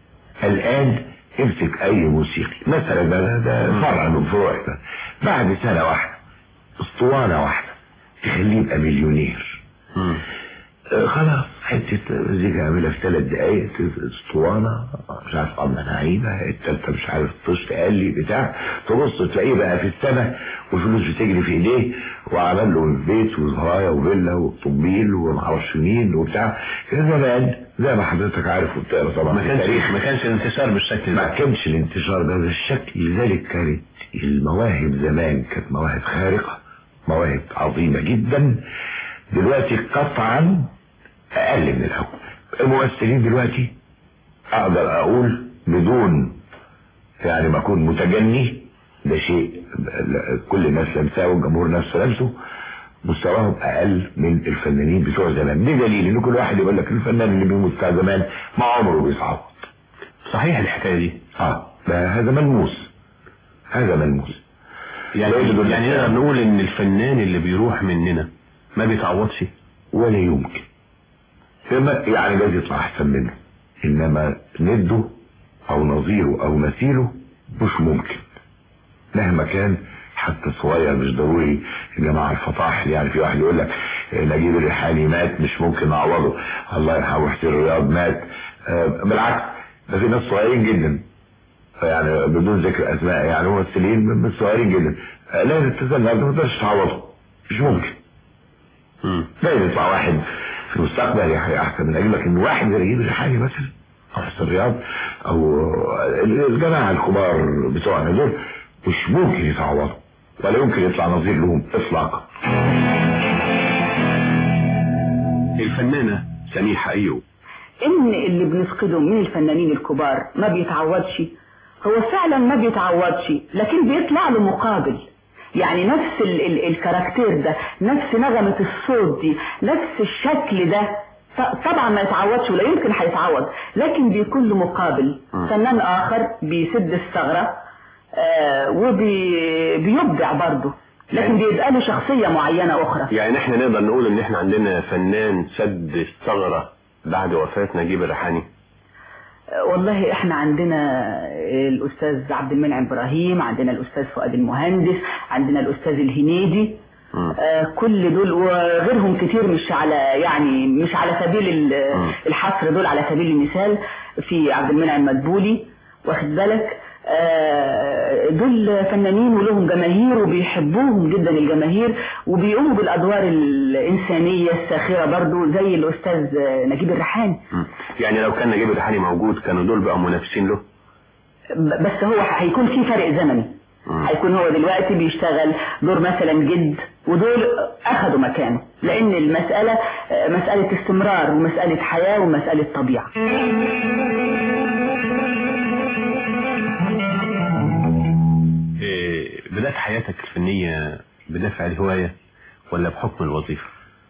الآن امسك أي موسيقي مثلا ده, ده فرع من فروع ده. بعد سنة واحدة اسطوانة واحدة تخليه يبقى مليونير مم. آه، خلاص حتة مزيكا اعملها في ثلاث دقايق اسطوانة مش عارف أما نعيمة التالتة مش عارف طش تقلي بتاع تبص تلاقيه بقى في السماء والفلوس بتجري في ايديه وعمل له بيت وزرايا وفيلا وطبيل ومعرفش مين وبتاع كان زمان زي ما حضرتك عارف وبتقرا طبعا ما في كانش التاريخ ما كانش الانتشار بالشكل ما ده كانش الانتشار بهذا الشكل لذلك كانت المواهب زمان كانت مواهب خارقة مواهب عظيمة جدا دلوقتي قطعا اقل من الاول الممثلين دلوقتي اقدر اقول بدون يعني ما اكون متجني ده شيء كل الناس لمساه والجمهور نفسه لمسه مستواهم اقل من الفنانين بتوع زمان بدليل ان كل واحد يقول لك الفنان اللي بيموت بتاع زمان ما عمره بيصعد صحيح الحكاية دي اه ده هذا ملموس هذا ملموس يعني لا يجب يعني نقدر نقول ان الفنان اللي بيروح مننا ما بيتعوضش ولا يمكن كما يعني لازم يطلع احسن منه انما نده او نظيره او مثيله مش ممكن مهما كان حتى صغير مش ضروري الجماعة الفطاح يعني في واحد يقول لك نجيب الريحاني مات مش ممكن نعوضه الله يرحمه حسين الرياض مات آه، بالعكس ده في ناس صغيرين جدا يعني بدون ذكر اسماء يعني ممثلين من صغيرين جدا آه، لازم تنزل النهارده ما تقدرش تعوضه مش ممكن مم. لازم يطلع واحد في المستقبل يعني احسن من اجل لك ان واحد زي نجيب الريحاني مثلا او حسين الرياض او الجماعه الكبار بتوعنا دول مش ممكن يتعوضوا ولا يمكن يطلع نظير لهم اطلاقا الفنانة سميحة أيوب ان اللي بنفقده من الفنانين الكبار ما بيتعوضش هو فعلا ما بيتعوضش لكن بيطلع له مقابل يعني نفس ال ال الكاركتير ده نفس نغمة الصوت دي نفس الشكل ده ط- طبعا ما يتعوضش ولا يمكن هيتعوض لكن بيكون له مقابل فنان اخر بيسد الثغرة آه وبيبدع برضه لكن بيبقى له شخصية معينة اخرى يعني احنا نقدر نقول ان احنا عندنا فنان سد الثغرة بعد وفاة نجيب الريحاني والله احنا عندنا الاستاذ عبد المنعم ابراهيم عندنا الاستاذ فؤاد المهندس عندنا الاستاذ الهنيدي آه كل دول وغيرهم كتير مش على يعني مش على سبيل ال- الحصر دول على سبيل المثال في عبد المنعم مدبولي واخد بالك آه، دول فنانين ولهم جماهير وبيحبوهم جدا الجماهير وبيقوموا بالادوار الانسانيه الساخره برضو زي الاستاذ نجيب الريحاني مم. يعني لو كان نجيب الريحاني موجود كانوا دول بقى منافسين له ب- بس هو هيكون في فرق زمني هيكون هو دلوقتي بيشتغل دور مثلا جد ودول اخدوا مكانه لان المسألة آه، مسألة استمرار ومسألة حياة ومسألة طبيعة إيه، بدأت حياتك الفنية بدافع الهواية ولا بحكم الوظيفة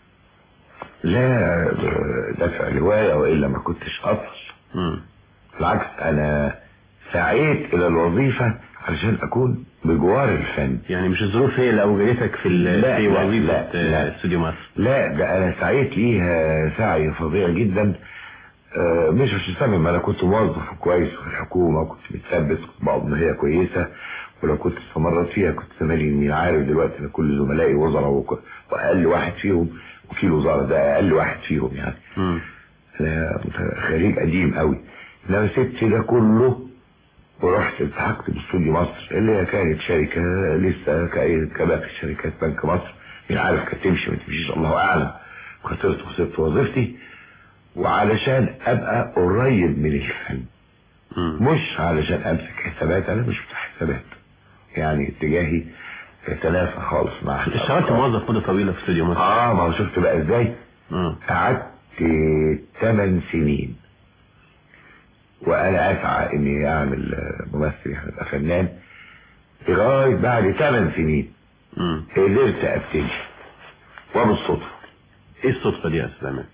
لا دفع الهواية وإلا ما كنتش أصل مم. بالعكس أنا سعيت إلى الوظيفة علشان اكون بجوار الفن يعني مش الظروف هي اللي اوجدتك في ال- لا، في لا، وظيفه لا، لا. آه، استوديو مصر لا ده انا سعيت ليها سعي فظيع جدا آه، مش عشان سبب ما انا كنت موظف كويس في الحكومه وكنت متثبت كنت بقبض مهيه كويسه ولو كنت استمرت فيها كنت زمالي مين عارف دلوقتي ان كل زملائي وزراء وك- واقل واحد فيهم وكيل وزاره ده اقل واحد فيهم يعني مم. انا مت- خريج قديم قوي انما سبت ده كله ورحت التحقت باستوديو مصر اللي هي كانت شركه لسه كأي كباقي شركات بنك مصر مين عارف كانت تمشي ما تمشيش الله اعلم خسرت وسبت وظيفتي وعلشان ابقى قريب من الفن مم. مش علشان امسك حسابات انا مش بتاع حسابات يعني اتجاهي تنافى خالص مع اشتغلت موظف مده طويله في استوديو مصر اه ما هو شفت بقى ازاي مم. قعدت 8 سنين وانا اسعى اني اعمل آه، ممثل يعني ابقى فنان لغايه بعد 8 سنين مم. قدرت ابتدي وبالصدفه ايه الصدفه دي يا استاذ عماد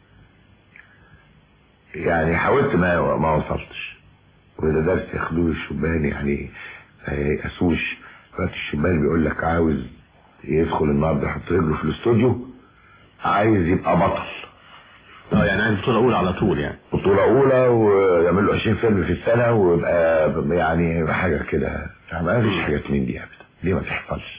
يعني حاولت ما ما وصلتش وده درس ياخدوه الشبان يعني ما ييأسوش وقت الشبان بيقول لك عاوز يدخل النهارده يحط رجله في الاستوديو عايز يبقى بطل اه يعني عايز بطوله اولى على طول يعني بطولة أولى ويعمل له 20 فيلم في السنة ويبقى يعني حاجة كده يعني ما فيش حاجات من دي أبدا دي ما تحصلش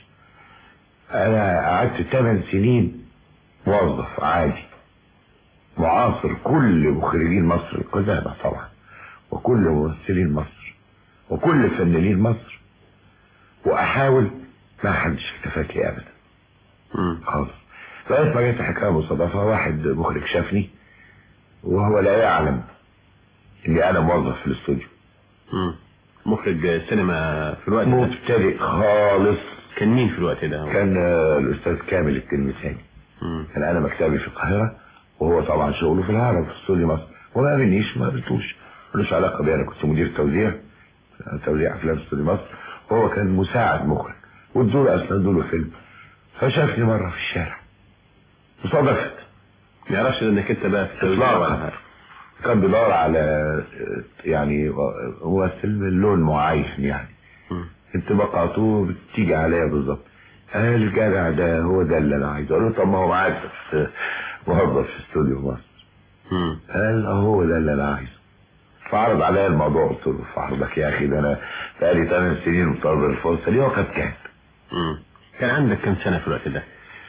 أنا قعدت 8 سنين موظف عادي معاصر كل مخرجين مصر القدامى طبعا وكل ممثلين مصر وكل فنانين مصر وأحاول ما حدش اكتفاك لي أبدا مم. خالص لغاية ما جت حكاية مصادفة واحد مخرج شافني وهو لا يعلم اني انا موظف في الاستوديو مم. مخرج سينما في الوقت ده مبتدئ خالص كان مين في الوقت ده كان آه، الاستاذ كامل التلمساني مم. كان انا مكتبي في القاهرة وهو طبعا شغله في الهرم في استوديو مصر وما قابلنيش ما قابلتوش ملوش علاقة بي انا كنت مدير توزيع توزيع افلام في استوديو مصر وهو كان مساعد مخرج وادوا اسندوا له فيلم فشافني مرة في الشارع وصادفت ما يعرفش انك انت بقى في التوزيع ولا اطلاقا حاجة. كان بيدور على يعني ممثل من لون معين يعني مم. انطباقاته بتيجي عليا بالظبط قال الجدع ده هو ده اللي انا عايزه قال له طب ما هو معاك في موظف في استوديو مصر مم. قال اه هو ده اللي انا عايزه فعرض عليا الموضوع قلت له في عرضك يا اخي ده انا بقالي 8 سنين منتظر الفرصه دي وقد كان مم. كان عندك كم سنه في الوقت ده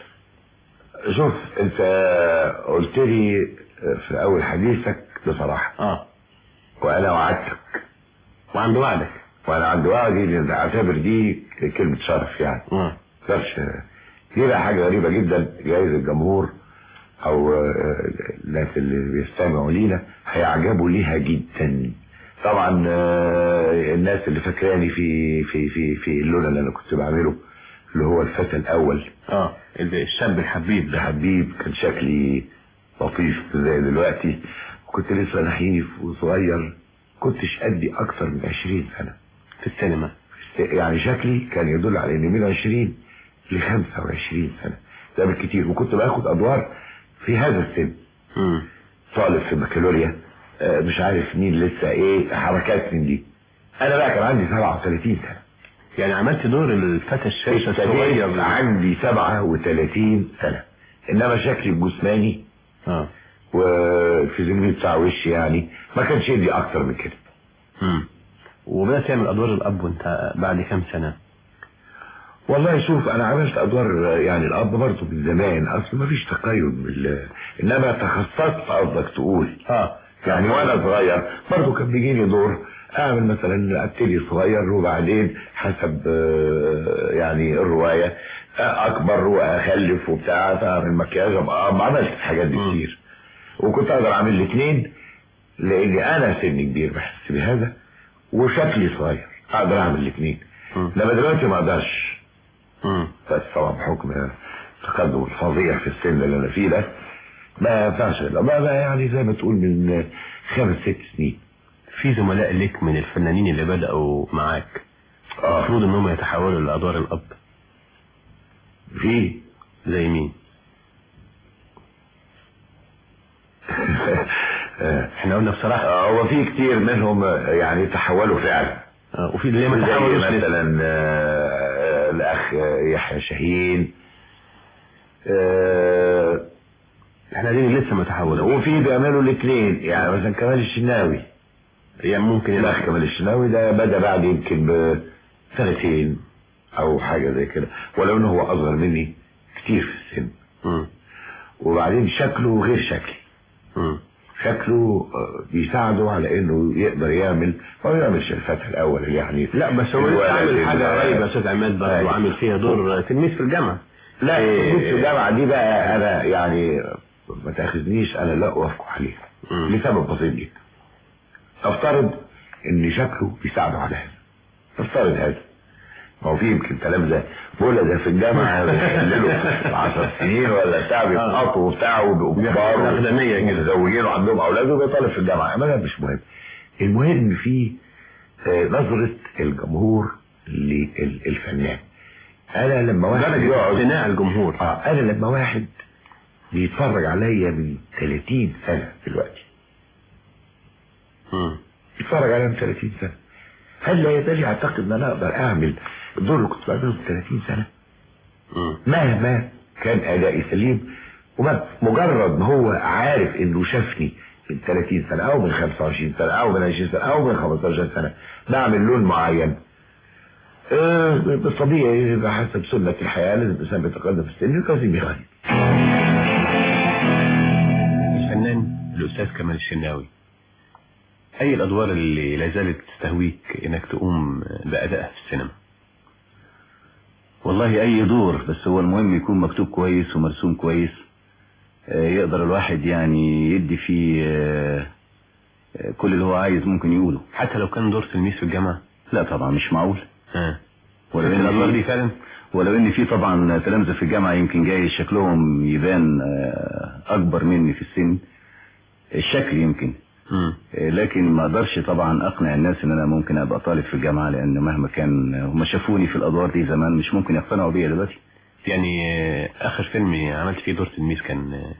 شوف انت قلت لي في اول حديثك بصراحه اه وانا وعدتك وعند وعدك وانا عند وعدي لان اعتبر دي كلمه شرف يعني اه مقدرش دي بقى حاجه غريبه جدا جايز الجمهور او آه، الناس اللي بيستمعوا لينا هيعجبوا ليها جدا طبعا آه، الناس اللي فاكراني في في في في اللون اللي انا كنت بعمله اللي هو الفتى الاول اه الشاب الحبيب ده حبيب كان شكلي لطيف زي دلوقتي وكنت لسه نحيف وصغير كنتش ادي اكثر من 20 سنه في السينما يعني شكلي كان يدل على اني من 20 ل 25 سنه ده بالكتير وكنت باخد ادوار في هذا السن مم. طالب في بكالوريا آه، مش عارف مين لسه ايه حركات من دي انا بقى كان عندي 37 سنه يعني عملت دور الفتى الشاشه الصغير ابتديت عندي 37 سنه انما شكلي الجسماني اه والفيزيولوجي بتاع وشي يعني ما كانش يدي اكتر من كده مم. وبدأت تعمل ادوار الاب وانت بعد كام سنه والله شوف انا عملت ادوار يعني الاب برضه من زمان اصل ما فيش تقيد بال انما تخصصت قصدك تقول اه يعني وانا صغير برضه كان بيجيني دور اعمل مثلا ابتدي صغير وبعدين حسب آه، يعني الروايه آه، اكبر واخلف وبتاع فاعمل مكياج ابقى ما عملت الحاجات دي مم. كتير وكنت اقدر اعمل الاثنين لاني انا سني كبير بحس بهذا وشكلي صغير اقدر اعمل الاثنين مم. انما دلوقتي ما اقدرش مم. بس طبعا بحكم التقدم الفظيع في السن اللي انا فيه ده ما ينفعش إلا ما ما يعني زي ما تقول من خمس ست سنين في زملاء لك من الفنانين اللي بدأوا معاك اه المفروض انهم يتحولوا لادوار الاب في زي مين آه، احنا قلنا بصراحه هو في كتير منهم يعني تحولوا فعلا آه، وفي اللي ما زي تحولوش لسه. مثلا آه، الاخ يحيى شاهين آه، احنا دي لسه ما تحولوش وفي بيعملوا الاثنين يعني مثلا كمال الشناوي يعني ممكن الاخ كمال الشناوي ده بدا بعد يمكن بسنتين او حاجه زي كده ولو انه هو اصغر مني كتير في السن مم. وبعدين شكله غير شكلي مم. شكله آه، بيساعده على انه يقدر يعمل هو ما يعملش الفتح الاول اللي يعني لا بس هو لسه الولد عامل حاجة ال- قريبة يا استاذ عماد برضه أيوة. عامل فيها دور تلميذ في الجامعة لا إيه. بص الجامعة دي بقى انا يعني ما تاخذنيش انا لا اوافق عليها مم. لسبب بسيط جدا افترض ان شكله بيساعده على هذا افترض هذا ما هو في يمكن تلامذة ولد في الجامعة بيحللوا 10 سنين ولا بتاع بيسقطوا وبتاع وبيبقوا كبار أقدمية كده. متزوجين وعندهم اولاد وبيطالب في الجامعة ما ده مش مهم المهم في آه، نظرة الجمهور للفنان انا لما واحد درجة يقعد اقتناع الجمهور اه انا لما واحد بيتفرج عليا من 30 سنة دلوقتي مم. يتفرج عليا من 30 سنة هل لا يزال يعتقد ان انا اقدر اعمل الدور اللي كنت بعمله من 30 سنة مم. مهما كان ادائي سليم ومجرد ما هو عارف انه شافني من 30 سنة او من 25 سنة او من 20 سنة او من 15 سنة بعمل لون معين آه، بالطبيعي بحسب سنة الحياة لازم الانسان بيتقدم في السن ولازم يغير الفنان الأستاذ كمال الشناوي أي الأدوار اللي لا زالت تستهويك إنك تقوم بأدائها في السينما والله اي دور بس هو المهم يكون مكتوب كويس ومرسوم كويس آه، يقدر الواحد يعني يدي فيه آه، آه، كل اللي هو عايز ممكن يقوله حتى لو كان دور تلميذ في الجامعة لا طبعا مش معقول ها ولو شفت إن الأدوار في- دي فعلا ولو ان في طبعا تلامذة في الجامعة يمكن جاي شكلهم يبان آه، اكبر مني في السن الشكل يمكن مم. آه، لكن ما اقدرش طبعا اقنع الناس ان انا ممكن ابقى طالب في الجامعة لان مهما كان هم شافوني في الادوار دي زمان مش ممكن يقتنعوا بيا دلوقتي يعني آه، آخر فيلم عملت فيه دور تلميذ كان آه،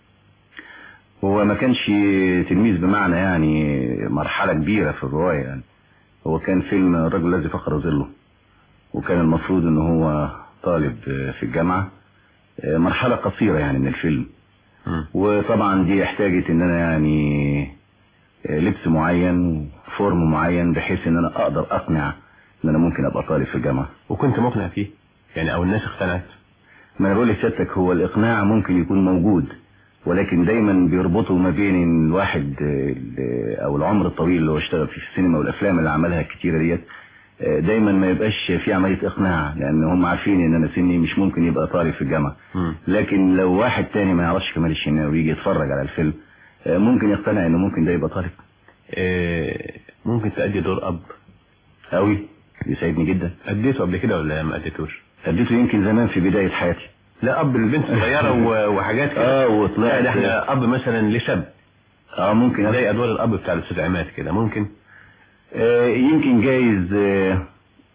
هو ما كانش تلميذ بمعنى يعني مرحلة كبيرة في الرواية يعني هو كان فيلم الرجل الذي فقر ظله وكان المفروض ان هو طالب في الجامعة مرحلة قصيرة يعني من الفيلم مم. وطبعا دي احتاجت ان انا يعني لبس معين وفورم معين بحيث ان انا اقدر اقنع ان انا ممكن ابقى طالب في الجامعة وكنت مقنع فيه يعني أو الناس اقتنعت ما انا بقول لسيادتك هو الاقناع ممكن يكون موجود ولكن دايما بيربطوا ما بين الواحد ال- او العمر الطويل اللي هو اشتغل فيه في السينما والافلام اللي عملها الكتيره ديت آه، دايما ما يبقاش في عمليه اقناع لان هم عارفين ان انا سني مش ممكن يبقى طالب في الجامعه مم. لكن لو واحد تاني ما يعرفش كمال الشناوي ويجي يتفرج على الفيلم آه، ممكن يقتنع انه ممكن ده يبقى طالب آه، ممكن تأدي دور أب قوي يسعدني جدا أديته قبل كده ولا ما أديتوش اديته يمكن زمان في بدايه حياتي لا أب البنت صغيرة و- وحاجات كده اه وطلعت لا ده احنا أب مثلا لشاب اه ممكن زي أدوار الأب بتاع الأستاذ عماد كده ممكن آه، يمكن جايز آه،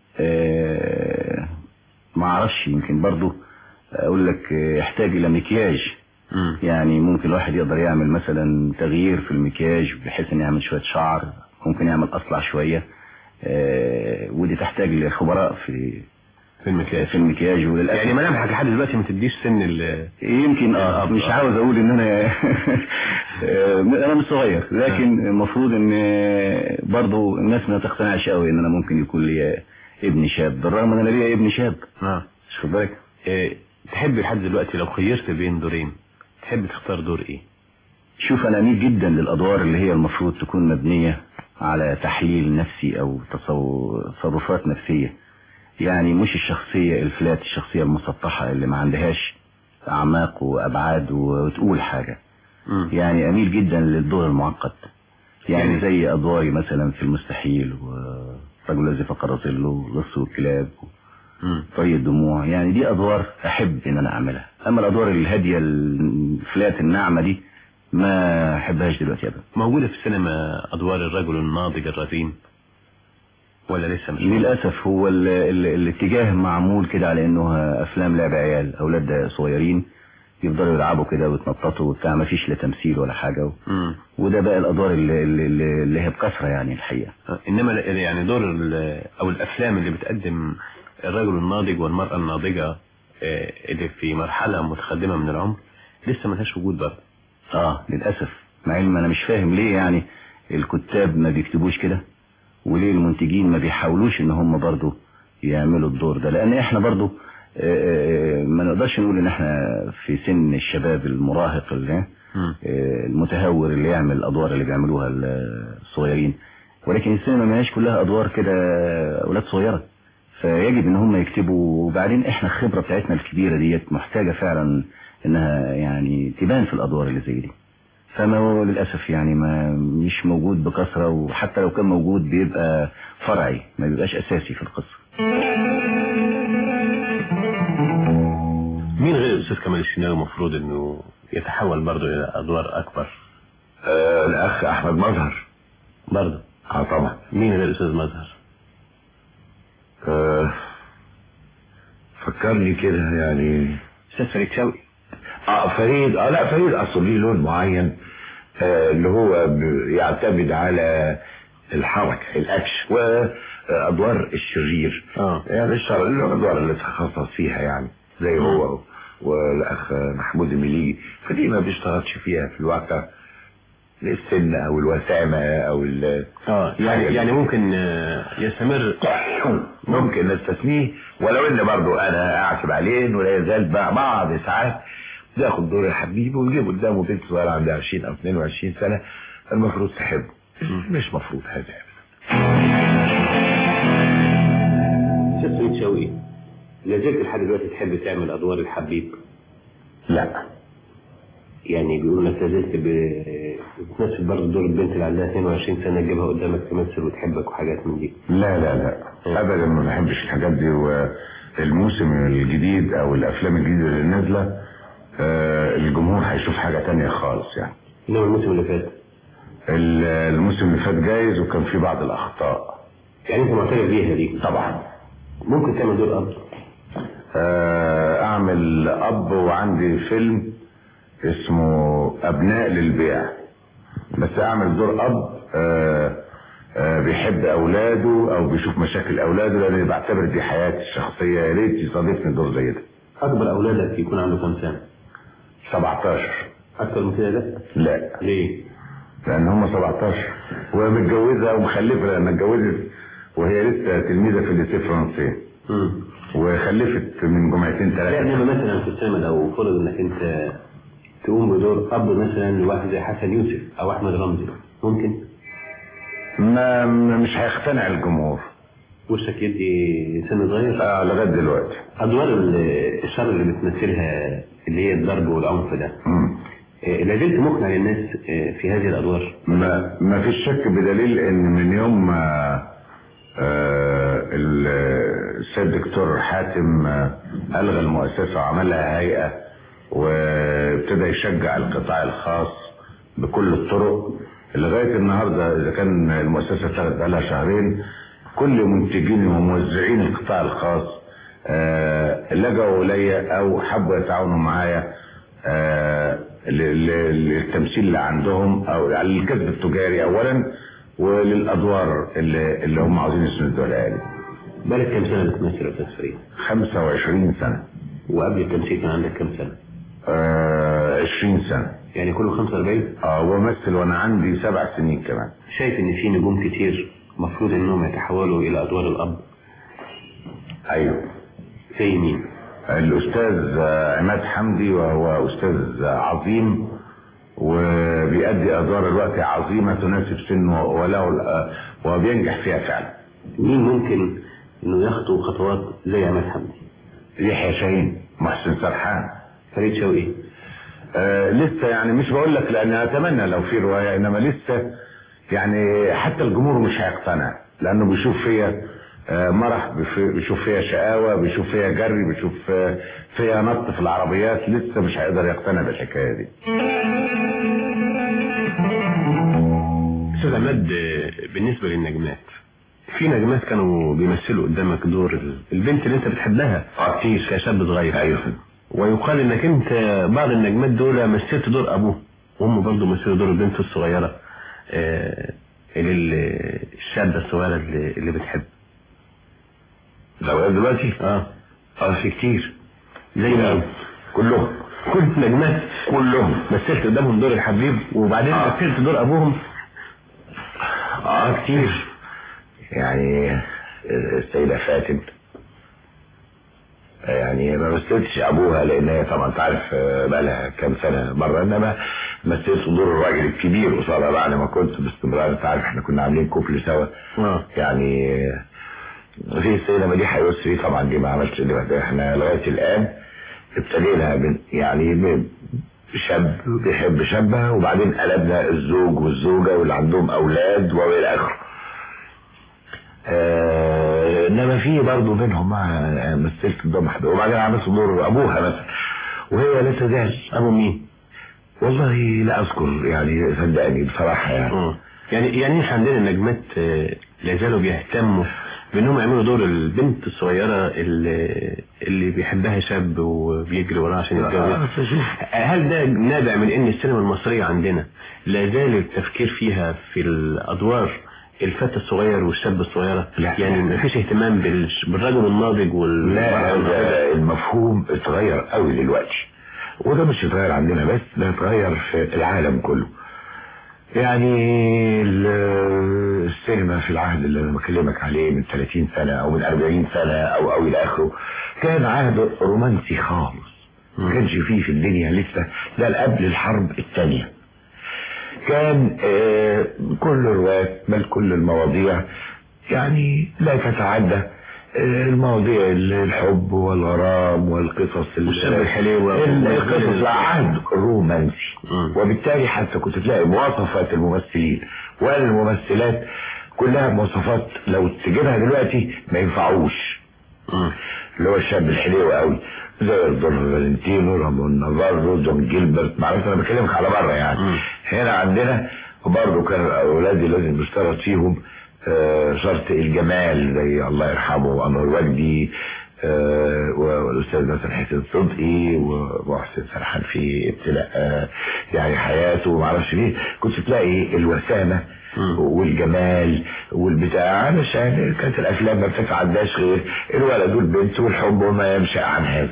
آه، ما اعرفش يمكن برضو اقول لك آه، يحتاج الى مكياج مم. يعني ممكن الواحد يقدر يعمل مثلا تغيير في المكياج بحيث ان يعمل شوية شعر ممكن يعمل اصلع شوية آه، ودي تحتاج لخبراء في في المكياج في المكياج وللاسف يعني ملامحك لحد دلوقتي ما تديش سن ال يمكن اه مش عاوز اقول ان انا آه، انا مش صغير لكن المفروض ان آه، برضو الناس ما تقتنعش قوي ان انا ممكن يكون لي ابن شاب بالرغم ان انا ليا ابن شاب اه مش خد بالك آه، تحب لحد دلوقتي لو خيرت بين دورين تحب تختار دور ايه شوف انا اميل جدا للادوار اللي هي المفروض تكون مبنية على تحليل نفسي او تصو- تصرفات نفسية يعني مش الشخصية الفلات الشخصية المسطحة اللي ما عندهاش اعماق وابعاد وتقول حاجة مم. يعني اميل جدا للدور المعقد يعني يعني- زي ادواري مثلا في المستحيل والرجل الذي فقر ظله لص والكلاب مم. طي الدموع يعني دي ادوار احب ان انا اعملها اما الادوار الهادية الفلات الناعمة دي ما احبهاش دلوقتي ابدا موجودة في السينما ادوار الرجل الناضج الرزين ولا لسه مش موجودة؟ للاسف هو ال ال الاتجاه معمول كده على انه افلام لعب عيال اولاد صغيرين يفضلوا يلعبوا كده ويتنططوا وبتاع ما فيش لا تمثيل ولا حاجة و... مم. وده بقى الادوار اللي, اللي, اللي هي بكثرة يعني الحقيقة آه، انما ال- يعني دور ال- او الافلام اللي بتقدم الرجل الناضج والمرأة الناضجة آه، اللي في مرحلة متقدمة من العمر لسه ملهاش وجود برضه اه للأسف مع ان انا مش فاهم ليه يعني الكتاب ما بيكتبوش كده وليه المنتجين ما بيحاولوش ان هم برضو يعملوا الدور ده لان احنا برضو آه، آه، ما نقدرش نقول ان احنا في سن الشباب المراهق اللي مم. آه، المتهور اللي يعمل الادوار اللي بيعملوها الصغيرين ولكن السينما ما هيش كلها ادوار كده اولاد صغيره فيجب ان هم يكتبوا وبعدين احنا الخبره بتاعتنا الكبيره ديت محتاجه فعلا انها يعني تبان في الادوار اللي زي دي فما هو للاسف يعني ما مش موجود بكثره وحتى لو كان موجود بيبقى فرعي ما بيبقاش اساسي في القصه مين غير الاستاذ كمال الشناوي المفروض انه يتحول برضه الى ادوار اكبر آه الاخ احمد مظهر برضه اه طبعا مين غير الاستاذ مظهر آه فكرني كده يعني استاذ فريد شوقي اه فريد اه لا فريد اصلا ليه لون معين آه اللي هو ب- يعتمد على الحركة الاكشن وادوار الشرير اه يعني الشر الادوار اللي تخصص فيها يعني زي هو والاخ محمود المليجي فدي ما بيشتغلش فيها في الواقع السن او الوسامة او ال اه يعني يعني ممكن آه، يستمر ممكن نستثنيه ولو ان برضو انا اعتب عليه انه لا يزال بع- بعض ساعات ياخد دور الحبيب ويجيب قدامه بنت صغيره عندها 20 او 22 سنه المفروض تحبه مش مفروض هذا استاذ فريد شوقي لا زلت لحد دلوقتي تحب تعمل ادوار الحبيب لا يعني بيقولوا انك لا زلت ب- بتمثل برضه دور البنت اللي عندها 22 سنه تجيبها قدامك تمثل وتحبك وحاجات من دي لا لا لا ابدا ما بحبش الحاجات دي والموسم الجديد او الافلام الجديده اللي نازله آه، الجمهور هيشوف حاجه تانية خالص يعني انما الموسم اللي فات ال- الموسم اللي فات جايز وكان في بعض الاخطاء يعني انت معترف بيها دي طبعا ممكن تعمل دور اب آه، اعمل اب وعندي فيلم اسمه ابناء للبيع بس اعمل دور اب آه، آه، بيحب اولاده او بيشوف مشاكل اولاده لان بعتبر دي حياتي الشخصيه يا ريت يصادفني دور زي ده اكبر اولادك يكون عنده كام سنه 17 اكتر من كده لا لا ليه لان هم 17 ومتجوزه ومخلفه لان اتجوزت وهي لسه تلميذه في الليسيه الفرنسي امم وخلفت من جمعتين لا ثلاثه انما مثلا في السينما لو فرض انك انت تقوم بدور اب مثلا لواحد زي حسن يوسف او احمد رمزي ممكن ما ما- مش هيقتنع الجمهور وشك يدي سن صغير آه لغايه دلوقتي ادوار ال- الشر اللي بتمثلها اللي هي الضرب والعنف ده مم. آه، لا زلت مقنع للناس آه، في هذه الادوار ما ما فيش شك بدليل ان من يوم ما آه، ال- السيد دكتور حاتم آه، الغى المؤسسه وعملها هيئه وابتدى يشجع القطاع الخاص بكل الطرق لغايه النهارده اذا كان المؤسسه اشتغلت بقالها شهرين كل منتجين وموزعين القطاع الخاص آه، لجأوا الي او حبوا يتعاونوا معايا آه، ل- ل- للتمثيل اللي عندهم او على الكسب التجاري اولا وللادوار اللي, اللي هم عاوزين يسندوا لها لي بالك كام سنه بتمثل يا استاذ فريد 25 سنه وقبل التمثيل كان عندك كام سنه آه 20 سنه يعني كله 45 اه وبمثل وانا عندي سبع سنين كمان شايف ان في نجوم كتير مفروض انهم يتحولوا الى ادوار الاب ايوه زي مين الاستاذ آه، عماد حمدي وهو استاذ آه، عظيم وبيأدي ادوار الوقت عظيمه تناسب سنه وله ال- آه، وبينجح فيها فعلا مين ممكن انه يخطو خطوات زي عماد حمدي يحيى شاهين محسن سرحان فريد شوقي آه لسه يعني مش بقول لك لان اتمنى لو في روايه انما لسه يعني حتى الجمهور مش هيقتنع لانه بيشوف فيا آه مرح بيف- بيشوف فيها شقاوه بيشوف فيها جري بيشوف آه، فيها نط في العربيات لسه مش هيقدر يقتنع بالحكايه دي استاذ عماد آه، بالنسبه للنجمات في نجمات كانوا بيمثلوا قدامك دور ال- البنت اللي انت بتحبها اه كتير كشاب صغير ايوه ويقال انك انت بعض النجمات دول مثلت دور ابوه وهم برضه مثلوا دور البنت الصغيرة آه، اللي ال- الشابة الصغيرة اللي, اللي بتحب لغاية دلوقتي اه اه في كتير زي مين؟ كلهم كل النجمات كلهم مثلت قدامهم دور الحبيب وبعدين آه. مثلت دور ابوهم اه كتير يعني السيدة فاتن يعني ما مثلتش ابوها لان هي طبعا انت عارف بقى لها كام سنه بره انما مثلت دور الراجل الكبير قصادها بعد ما كنت باستمرار انت عارف احنا كنا عاملين كوبل سوا اه يعني في السيدة مديحة يسري طبعا دي ما عملتش دلوقتي احنا لغاية الآن ابتدينا من يعني ب- شاب بيحب شابة وبعدين قلبنا الزوج والزوجة واللي عندهم أولاد وإلى آخره آه، انما في برضه بينهم مع مثلت دور محبوب وبعدين عملت دور ابوها مثلا وهي لا تزال ابو مين؟ والله لا اذكر يعني صدقني بصراحه يعني اه يعني يعني احنا عندنا نجمات آه، لا زالوا بيهتموا بانهم يعملوا دور البنت الصغيرة اللي, اللي بيحبها شاب وبيجري وراها عشان آه، يتجوز بس شوف هل ده نابع من ان السينما المصرية عندنا لا زال التفكير فيها في الادوار الفتى الصغير والشاب الصغيرة لا. يعني مفيش اهتمام بالش- بالرجل الناضج وال لا هذا المفهوم اتغير قوي دلوقتي وده مش اتغير عندنا بس ده اتغير في العالم كله يعني ال- السينما في العهد اللي انا بكلمك عليه من 30 سنة او من 40 سنة او او الى اخره كان عهد رومانسي خالص ما كانش فيه في الدنيا لسه لا قبل الحرب الثانية كان آه، كل الروايات بل كل المواضيع يعني لا تتعدى آه، المواضيع الحب والغرام والقصص ال- والشاب الحليوة القصص عهد رومانسي مم. وبالتالي حتى كنت تلاقي مواصفات الممثلين والممثلات كلها مواصفات لو تجيبها دلوقتي ما ينفعوش مم. اللي هو الشاب الحليوي قوي زي دون فالنتينو رامون نافارو جون جيلبرت معرفش انا بكلمك على بره يعني مم. هنا عندنا وبرضه كان اولادي لازم يشترط فيهم آه، شرط الجمال زي الله يرحمه انور وجدي آه، والاستاذ مثلا حسين صدقي ومحسن سرحان في ابتلاء آه، يعني حياته ومعرفش ليه كنت تلاقي الوسامه مم. والجمال والبتاع علشان كانت الافلام ما بتتعداش غير الولد والبنت والحب وما يمشي عن هذا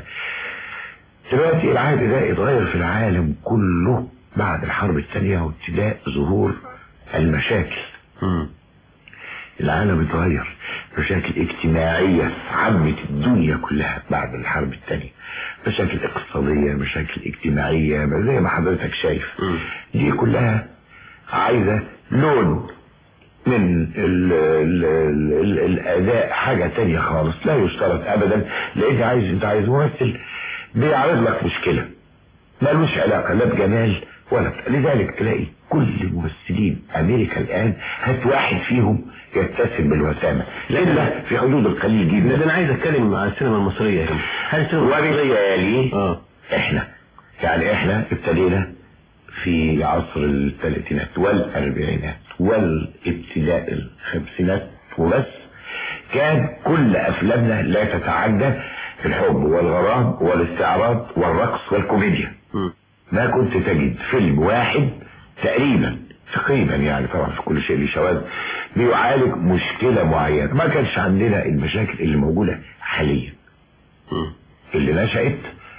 دلوقتي العهد ده اتغير في العالم كله بعد الحرب الثانية وابتداء ظهور المشاكل مم. العالم اتغير مشاكل اجتماعية عمت الدنيا كلها بعد الحرب الثانية مشاكل اقتصادية مشاكل اجتماعية زي ما حضرتك شايف مم. دي كلها عايزة لون من ال ال ال ال الاداء حاجة تانية خالص لا يشترط ابدا لان عايز انت عايز ممثل بيعرض لك مشكلة ملوش علاقة لا بجمال ولا بتاع. لذلك تلاقي كل ممثلين امريكا الان هات واحد فيهم يتسم بالوسامة الا في حدود القليل ده جدا انا عايز اتكلم عن السينما المصرية هنا هل السينما المصرية وبالتالي اه احنا يعني احنا ابتدينا في عصر الثلاثينات والاربعينات والابتداء الخمسينات وبس كان كل افلامنا لا تتعدى الحب والغرام والاستعراض والرقص والكوميديا مم. ما كنت تجد فيلم واحد تقريبا تقريبا يعني طبعا في كل شيء ليه شواذ بيعالج مشكلة معينة ما كانش عندنا المشاكل اللي موجودة حاليا مم. اللي نشأت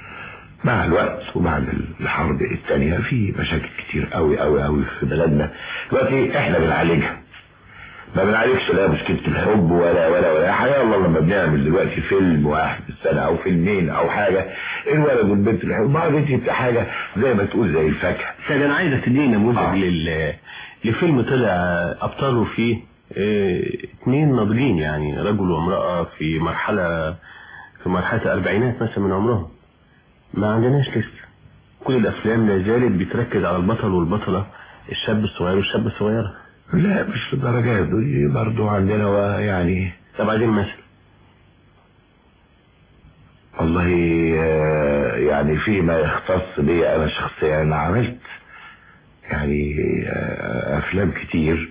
مع الوقت وبعد الحرب الثانية في مشاكل كتير قوي قوي قوي في بلدنا دلوقتي احنا بنعالجها ما بنعالجش لا مشكلة الحب ولا ولا ولا حاجة الله لما بنعمل دلوقتي فيلم واحد في السنة او فيلمين او حاجة الولد والبنت الحب ما عادتش بتبقى حاجة زي ما تقول زي الفاكهة طيب انا عايزك تديني نموذج آه. لل... لفيلم طلع ابطاله فيه اه... اتنين ناضجين يعني رجل وامرأة في مرحلة في مرحلة الاربعينات مثلا من عمرهم ما عندناش لسه كل الافلام لا زالت بتركز على البطل والبطلة الشاب الصغير والشابة الصغيرة لا مش للدرجة دي برضو عندنا ويعني طب عايزين مثل والله آه، يعني فيما يختص بي انا شخصيا انا عملت يعني آه، افلام كتير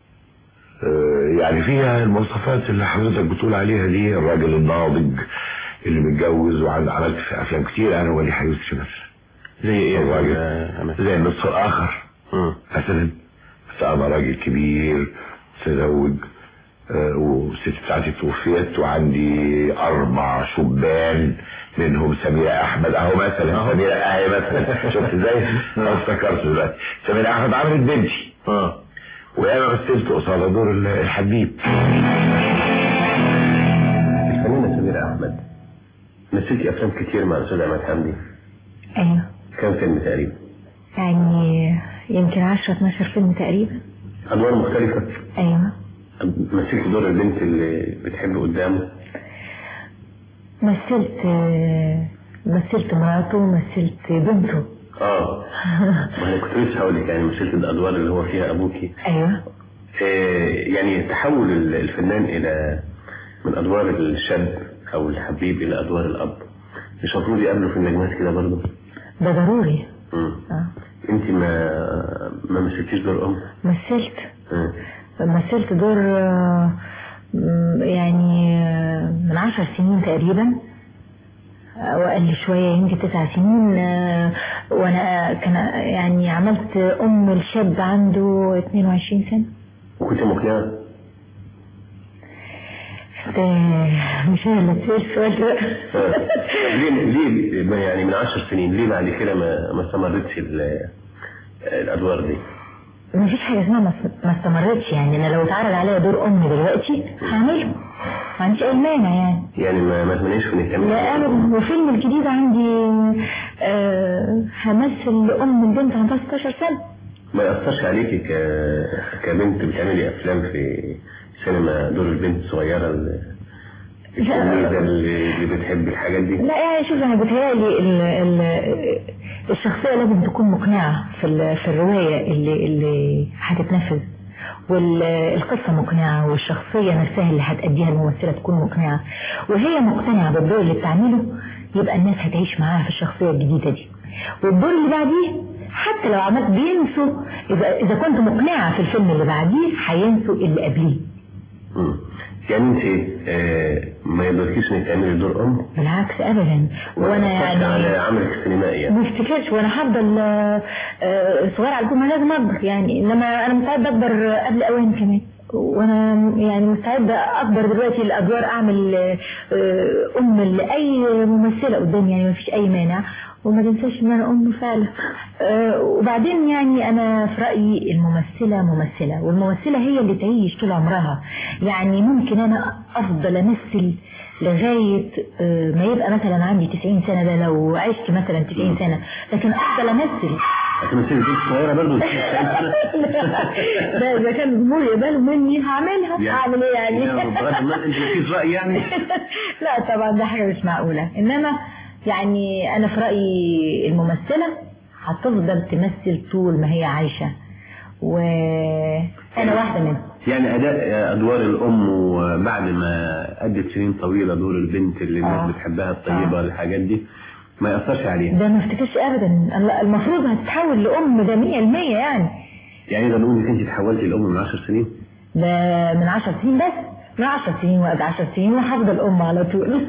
آه، يعني فيها المواصفات اللي حضرتك بتقول عليها دي الراجل الناضج اللي متجوز وعملت في افلام كتير انا ولي يسري مثلا زي ايه هو راجل- يا أمل؟ زي النصف الاخر مم. مثلا بس انا راجل كبير تزوج آه، والست بتاعتي توفيت وعندي اربع شبان منهم سميرة احمد اهو مثلا سميرة اهي مثلا شفت ازاي انا افتكرت دلوقتي سميرة احمد عملت بنتي اه وانا مثلت قصاد دور ال- الحبيب الفنانة سميرة أحمد مثلتي أفلام كتير مع الأستاذ عماد حمدي ايوه كم فيلم تقريبا؟ يعني يمكن 10 12 فيلم تقريبا أدوار مختلفة ايوه مثلت دور البنت اللي بتحب قدامه مثلت آه، مثلت مراته ومثلت بنته اه ما انا كنت لسه هقول لك يعني مثلت الادوار اللي هو فيها ابوكي ايوه آه يعني تحول ال- الفنان الى من ادوار الشاب او الحبيب الى ادوار الاب مش المفروض يقابله في النجمات كده برضه ده ضروري مم. اه انت ما ما مثلتيش دور ام مثلت مم. مثلت دور آه، م- يعني آه، من عشر سنين تقريبا أو أقل شوية يمكن تسع سنين آه، وأنا كان يعني عملت أم الشاب عنده 22 سنة وكنت مقنعه ده مش أنا اللي أسأل السؤال ده آه. طب ليه ليه ما يعني من عشر سنين ليه بعد كده ما ما استمرتش ال- الادوار دي ما فيش حاجة اسمها ما است- ما استمرتش يعني أنا لو اتعرض عليا دور أم دلوقتي هعمله ما عنديش أي مانع يعني يعني ما ما تمنيش في انك تعملي لا ابدا وفيلم الجديد عندي آه همثل ام البنت عندها 16 سنه ما يأثرش عليكي ك... كبنت بتعملي أفلام في سينما دور البنت الصغيرة ال- التلميذة اللي, اللي بتحب الحاجات دي لا يعني شوف انا بتهيألي ال- ال- الشخصيه لازم تكون مقنعه في ال- في الروايه اللي اللي هتتنفذ والقصة مقنعة والشخصية نفسها اللي هتأديها الممثلة تكون مقنعة وهي مقتنعة بالدور اللي بتعمله يبقى الناس هتعيش معاها في الشخصية الجديدة دي والدور اللي بعديه حتى لو عملت بينسوا إذا, إذا كنت مقنعة في الفيلم اللي بعديه هينسوا اللي قبليه مم. يعني انت آه ما يقدركيش انك تعملي دور ام بالعكس ابدا وانا يعني على يعني عملك السينمائي يعني. ما افتكرش وانا هفضل آه، آه، صغير على الجمعه لازم اكبر يعني انما انا مستعده اكبر قبل اوان كمان وانا يعني مستعده اكبر دلوقتي الادوار اعمل آه، آه، ام لاي ممثله قدامي يعني ما فيش اي مانع وما تنساش ان انا ام فعلا آه، وبعدين يعني انا في رايي الممثله ممثله والممثله هي اللي تعيش طول عمرها يعني ممكن انا افضل امثل لغاية آه، ما يبقى مثلا عندي 90 سنة ده لو عشت مثلا 90 سنة لكن افضل امثل هتمثلي بنت صغيرة برضه ده اذا كان الجمهور يقبلوا مني هعملها هعمل ايه يعني بغض النظر انت مفيش رأي يعني لا طبعا ده حاجة مش معقولة انما يعني انا في رأيي الممثلة هتفضل تمثل طول ما هي عايشة وانا واحدة منهم يعني أداء أدوار الأم وبعد ما أدت سنين طويلة دور البنت اللي الناس آه. بتحبها الطيبة الحاجات دي ما يأثرش عليها ده ما افتكرش ابدا لا، المفروض هتتحول لام ده 100% يعني يعني إذا نقول إنك أنت تحولتي الأم من 10 سنين ده من 10 سنين بس من 10 سنين وقت 10 سنين وهفضل ام على طول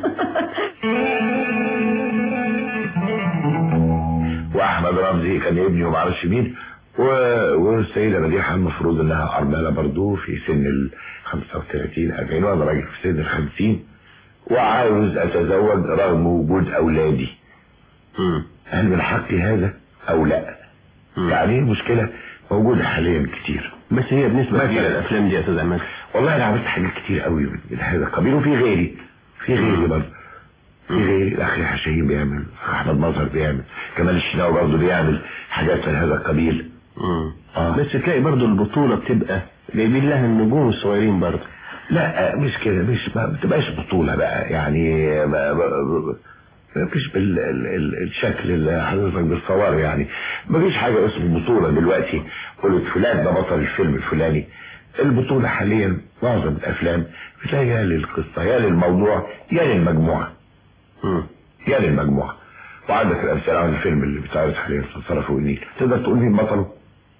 واحمد رمزي كان ابني وما اعرفش مين و... والسيدة مديحة المفروض انها ارملة برضو في سن ال 35 40 وانا راجل في سن ال 50 وعاوز اتزوج رغم وجود اولادي هل من حقي هذا او لا يعني المشكلة موجودة حاليا كتير بس هي بنسبة مثلاً. كبيرة الأفلام دي يا أستاذ عماد والله انا عملت حاجات كتير قوي من هذا القبيل وفي غيري في غيري برضه في غيري الاخ حشيم بيعمل احمد مظهر بيعمل كمال الشناوي برضه بيعمل حاجات من هذا القبيل آه. بس تلاقي برضو البطولة بتبقى جايبين لها النجوم الصغيرين برضو لا مش كده مش ما بتبقاش بطولة بقى يعني ما ما- ما فيش بالشكل اللي حضرتك بتصوره يعني ما فيش حاجة اسمه بطولة دلوقتي قلت فلان ده بطل الفيلم الفلاني البطولة حاليا معظم الافلام بتلاقي يا للقصة يا للموضوع يا للمجموعة يا للمجموعة وعندك الامثله عن الفيلم اللي بيتعرض حاليا في صرف والنيل تقدر تقول مين بطله؟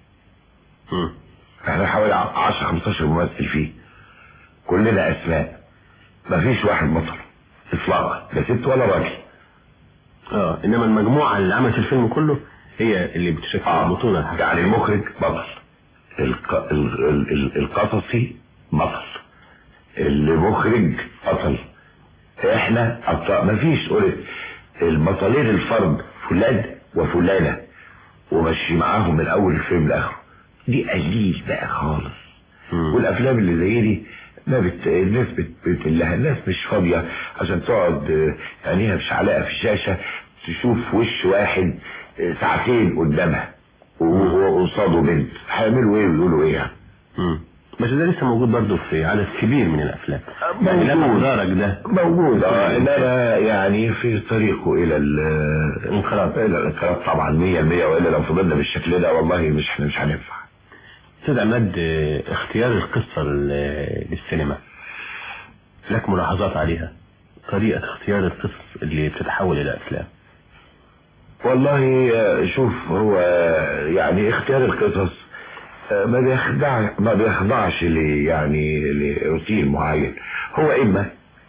احنا حوالي 10 15 ممثل فيه كلنا اسماء مفيش واحد بطل اطلاقا لا ست ولا راجل اه انما المجموعة اللي عملت الفيلم كله هي اللي بتشكل البطولة الحقيقية. يعني المخرج بطل الق... ال... ال... ال... القصصي بطل المخرج بطل احنا ابطال مفيش قلت البطلين الفرد فلان وفلانة ومشي معاهم من اول الفيلم لاخره دي قليل بقى خالص والافلام اللي زي دي ما بت... الناس بت... بتلها الناس مش فاضية عشان تقعد آه، عينيها مش علاقة في الشاشة تشوف وش واحد آه، ساعتين قدامها و- وقصاده بنت هيعملوا ايه ويقولوا ايه يعني مم. بس ده لسه موجود برضه في عدد كبير من الافلام يعني لا موجود. مقدارك ده موجود اه انما يعني في طريقه الى ال- الانقراض الى الانقراض طبعا 100% والا لو فضلنا بالشكل ده والله مش احنا مش هننفع استاذ عماد آه، اختيار القصة ل- للسينما لك ملاحظات عليها طريقة اختيار القصص اللي بتتحول الى افلام والله آه، شوف هو آه، يعني اختيار القصص آه، ما بيخضع ما بيخضعش ل يعني لروتين معين هو اما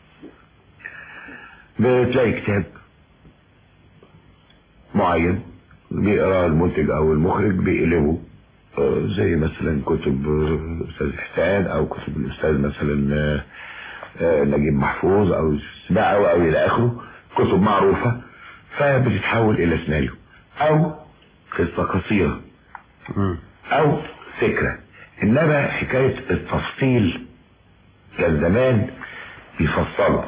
بتلاقي كتاب معين بيقراه المنتج او المخرج بيقلبه آه، زي مثلا كتب آه، استاذ احسان او كتب الاستاذ مثلا آه، آه، نجيب محفوظ او سباع او او الى اخره كتب معروفه فبتتحول الى سيناريو او قصه قصيره او فكره انما حكايه التفصيل كان زمان بيفصلوا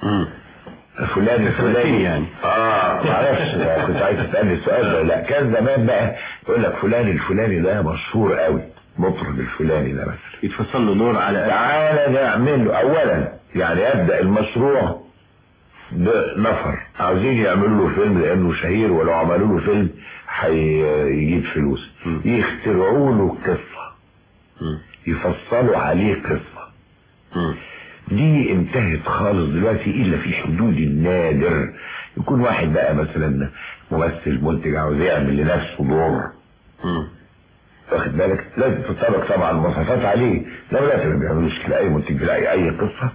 فلان الفلاني يعني. اه معرفش بقى، كنت عايز تسالني السؤال ده لا كان زمان بقى يقول لك فلان الفلاني ده مشهور قوي مطرب الفلاني ده مثلا يتفصل له دور على تعالى نعمل له اولا يعني يبدا المشروع بنفر عاوزين يعملوا له فيلم لانه شهير ولو عملوا له فيلم هيجيب فلوس يخترعوا له قصه يفصلوا عليه قصه دي انتهت خالص دلوقتي الا في حدود النادر يكون واحد بقى مثلا ممثل منتج عاوز يعمل لنفسه دور واخد بالك لازم تطبق طبعا المواصفات عليه لو لا ما بيعملوش كده اي منتج بيلاقي اي قصه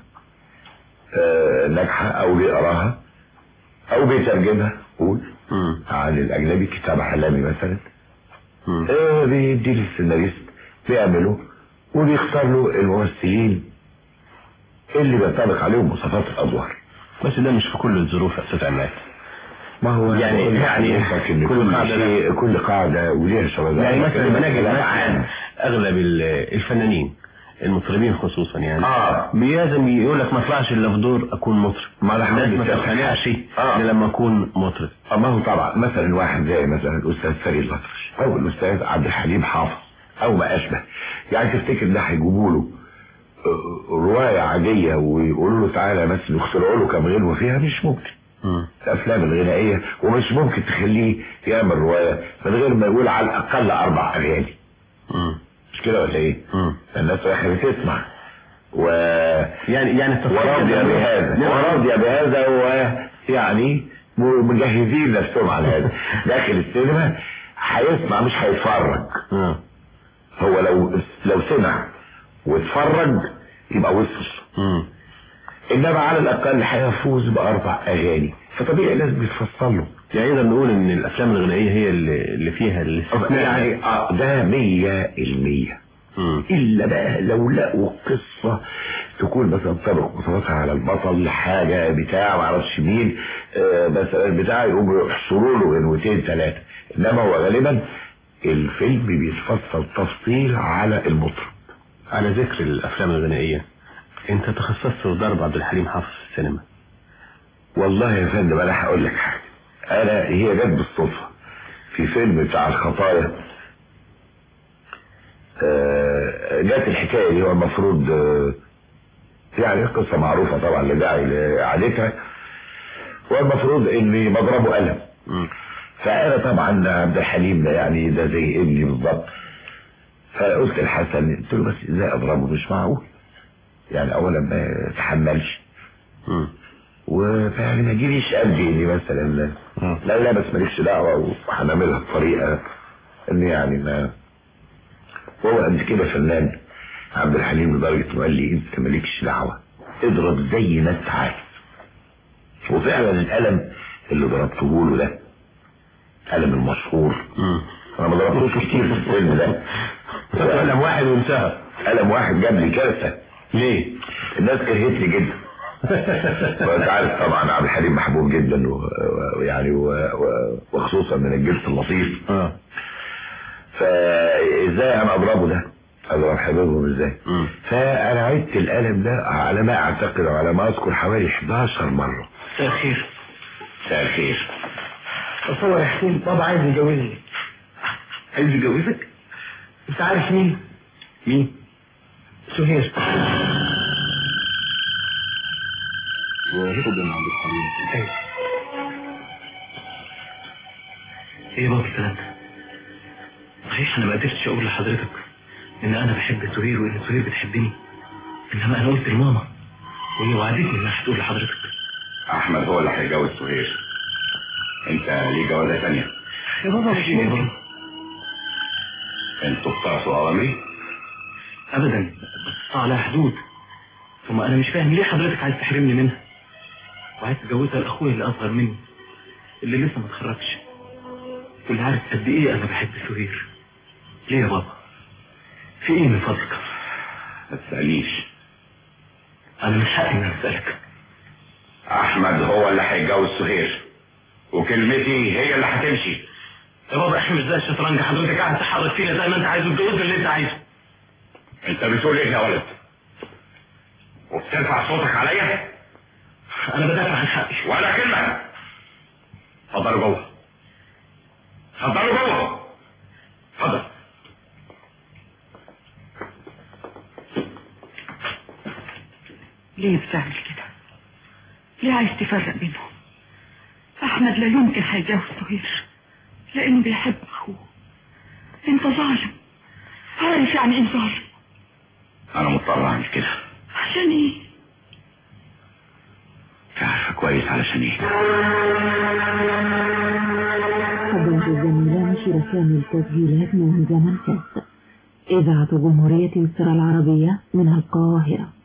آه ناجحه او بيقراها او بيترجمها قول عن الاجنبي كتاب عالمي مثلا آه بيدي للسيناريست بيعمله وبيختار له الممثلين اللي بينطبق عليهم مواصفات الادوار بس ده مش في كل الظروف يا استاذ عماد ما هو يعني يعني كل كل قاعده قاعدة كل قاعده وليها شواذ يعني مثلا مناجم لا، مثلا اغلب ال- الفنانين المطربين خصوصا يعني اه لازم يقول لك ما اطلعش الا في دور اكون مطرب ما انا الناس ما هقول لك تقتنعش آه. الا لما اكون مطرب آه، ما هو طبعا مثلا واحد زي مثلا الاستاذ فريد الأطرش او الاستاذ عبد الحليم حافظ او ما اشبه يعني تفتكر ده هيجيبوا له آه، روايه عاديه ويقولوا له تعالى بس نخترعوا له كام غنوه فيها مش ممكن الافلام الغنائيه ومش ممكن تخليه يعمل روايه من غير ما يقول على الاقل اربع اغاني مش كده ولا ايه؟ الناس رايحه بتسمع و يعني يعني التصوير وراضية ده- بهذا وراضية بهذا ويعني مجهزين نفسهم على هذا داخل السينما هيسمع مش هيتفرج هو لو لو سمع واتفرج يبقى وصل انما على الاقل هيفوز باربع اغاني فطبيعي لازم يتفصل له يعني نقدر نقول ان الافلام الغنائيه هي اللي اللي فيها الاستثناء يعني اه ده مية المية الا بقى لو لقوا قصة تكون مثلا طبق متوسع على البطل حاجة بتاع معرفش مين آه مثلا بتاع يقوموا يحصروا له غنوتين ثلاثة انما هو غالبا الفيلم بيتفصل تفصيل على المطرب على ذكر الافلام الغنائيه انت تخصصت في ضرب عبد الحليم حافظ في السينما والله يا فندم انا هقول لك حاجة انا هي جت بالصدفة في فيلم بتاع الخطايا آه، جت الحكاية دي هو المفروض آه، يعني قصة معروفة طبعا لا داعي لإعادتها والمفروض اني بضربه قلم فانا طبعا عبد الحليم ده يعني ده زي ابني بالظبط فقلت لحسن قلت له بس ازاي اضربه مش معقول يعني اولا ما يتحملش ويعني ما يجيليش قلبي اني مثلا لا لا بس مالكش دعوه وهنعملها بطريقه ان يعني ما هو قد كده فنان عبد الحليم لدرجه انه قال لي انت مالكش دعوه اضرب زي ما انت عايز وفعلا القلم اللي ضربته له ده قلم المشهور انا ما ضربتوش كتير في الفيلم ده قلم واحد وانتهى قلم واحد جاب لي كارثه ليه؟ الناس كرهتني جدا وانت عارف طبعا عبد الحليم محبوب جدا و- ويعني و- و- وخصوصا من الجنس اللطيف اه فازاي انا اضربه ده اضرب حبيبهم ازاي مم. فانا عدت القلم ده على ما اعتقد وعلى ما اذكر حوالي 11 مره مساء الخير مساء الخير تصور يا حسين بابا عايز يجوزني عايز يجوزك؟ انت عارف مين؟ مين؟ سهير وخد من عبد الحليم ايوه ايه يا بابا الكلام ده؟ صحيح انا ما قدرتش اقول لحضرتك ان انا بحب سهير وان سهير بتحبني انما انا قلت لماما وهي وعدتني انها هتقول لحضرتك احمد هو اللي هيجوز سهير انت ليه جوازه ثانيه يا بابا مش يا ممكن بابا انتوا بتعصوا اوامري ابدا بس على حدود ثم انا مش فاهم ليه حضرتك عايز تحرمني منها وعايز تجوزها لاخويا اللي اصغر مني اللي لسه ما اتخرجش واللي عارف قد ايه انا بحب سهير ليه يا بابا في ايه من فضلك ما تسالنيش انا مش حقي اني اسالك احمد هو اللي هيتجوز سهير وكلمتي هي اللي هتمشي يا بابا احنا مش زي الشطرنج حضرتك قاعد تحرك فينا زي ما انت عايز وتجوزنا اللي انت عايزه انت بتقول ايه يا ولد وبترفع صوتك عليا انا بدافع عن حقي ولا كلمه اتفضلوا جوه اتفضلوا جوه اتفضل ليه بتعمل كده ليه عايز تفرق بينهم احمد لا يمكن هيجوز سهير لانه بيحب اخوه انت ظالم عارف يعني ايه ظالم انا مضطر اعمل كده عشان ايه انت عارفه كويس علشان ايه قدمت الزميلان شركان التسجيلات من زمن فات إذاعة جمهورية مصر العربية من القاهرة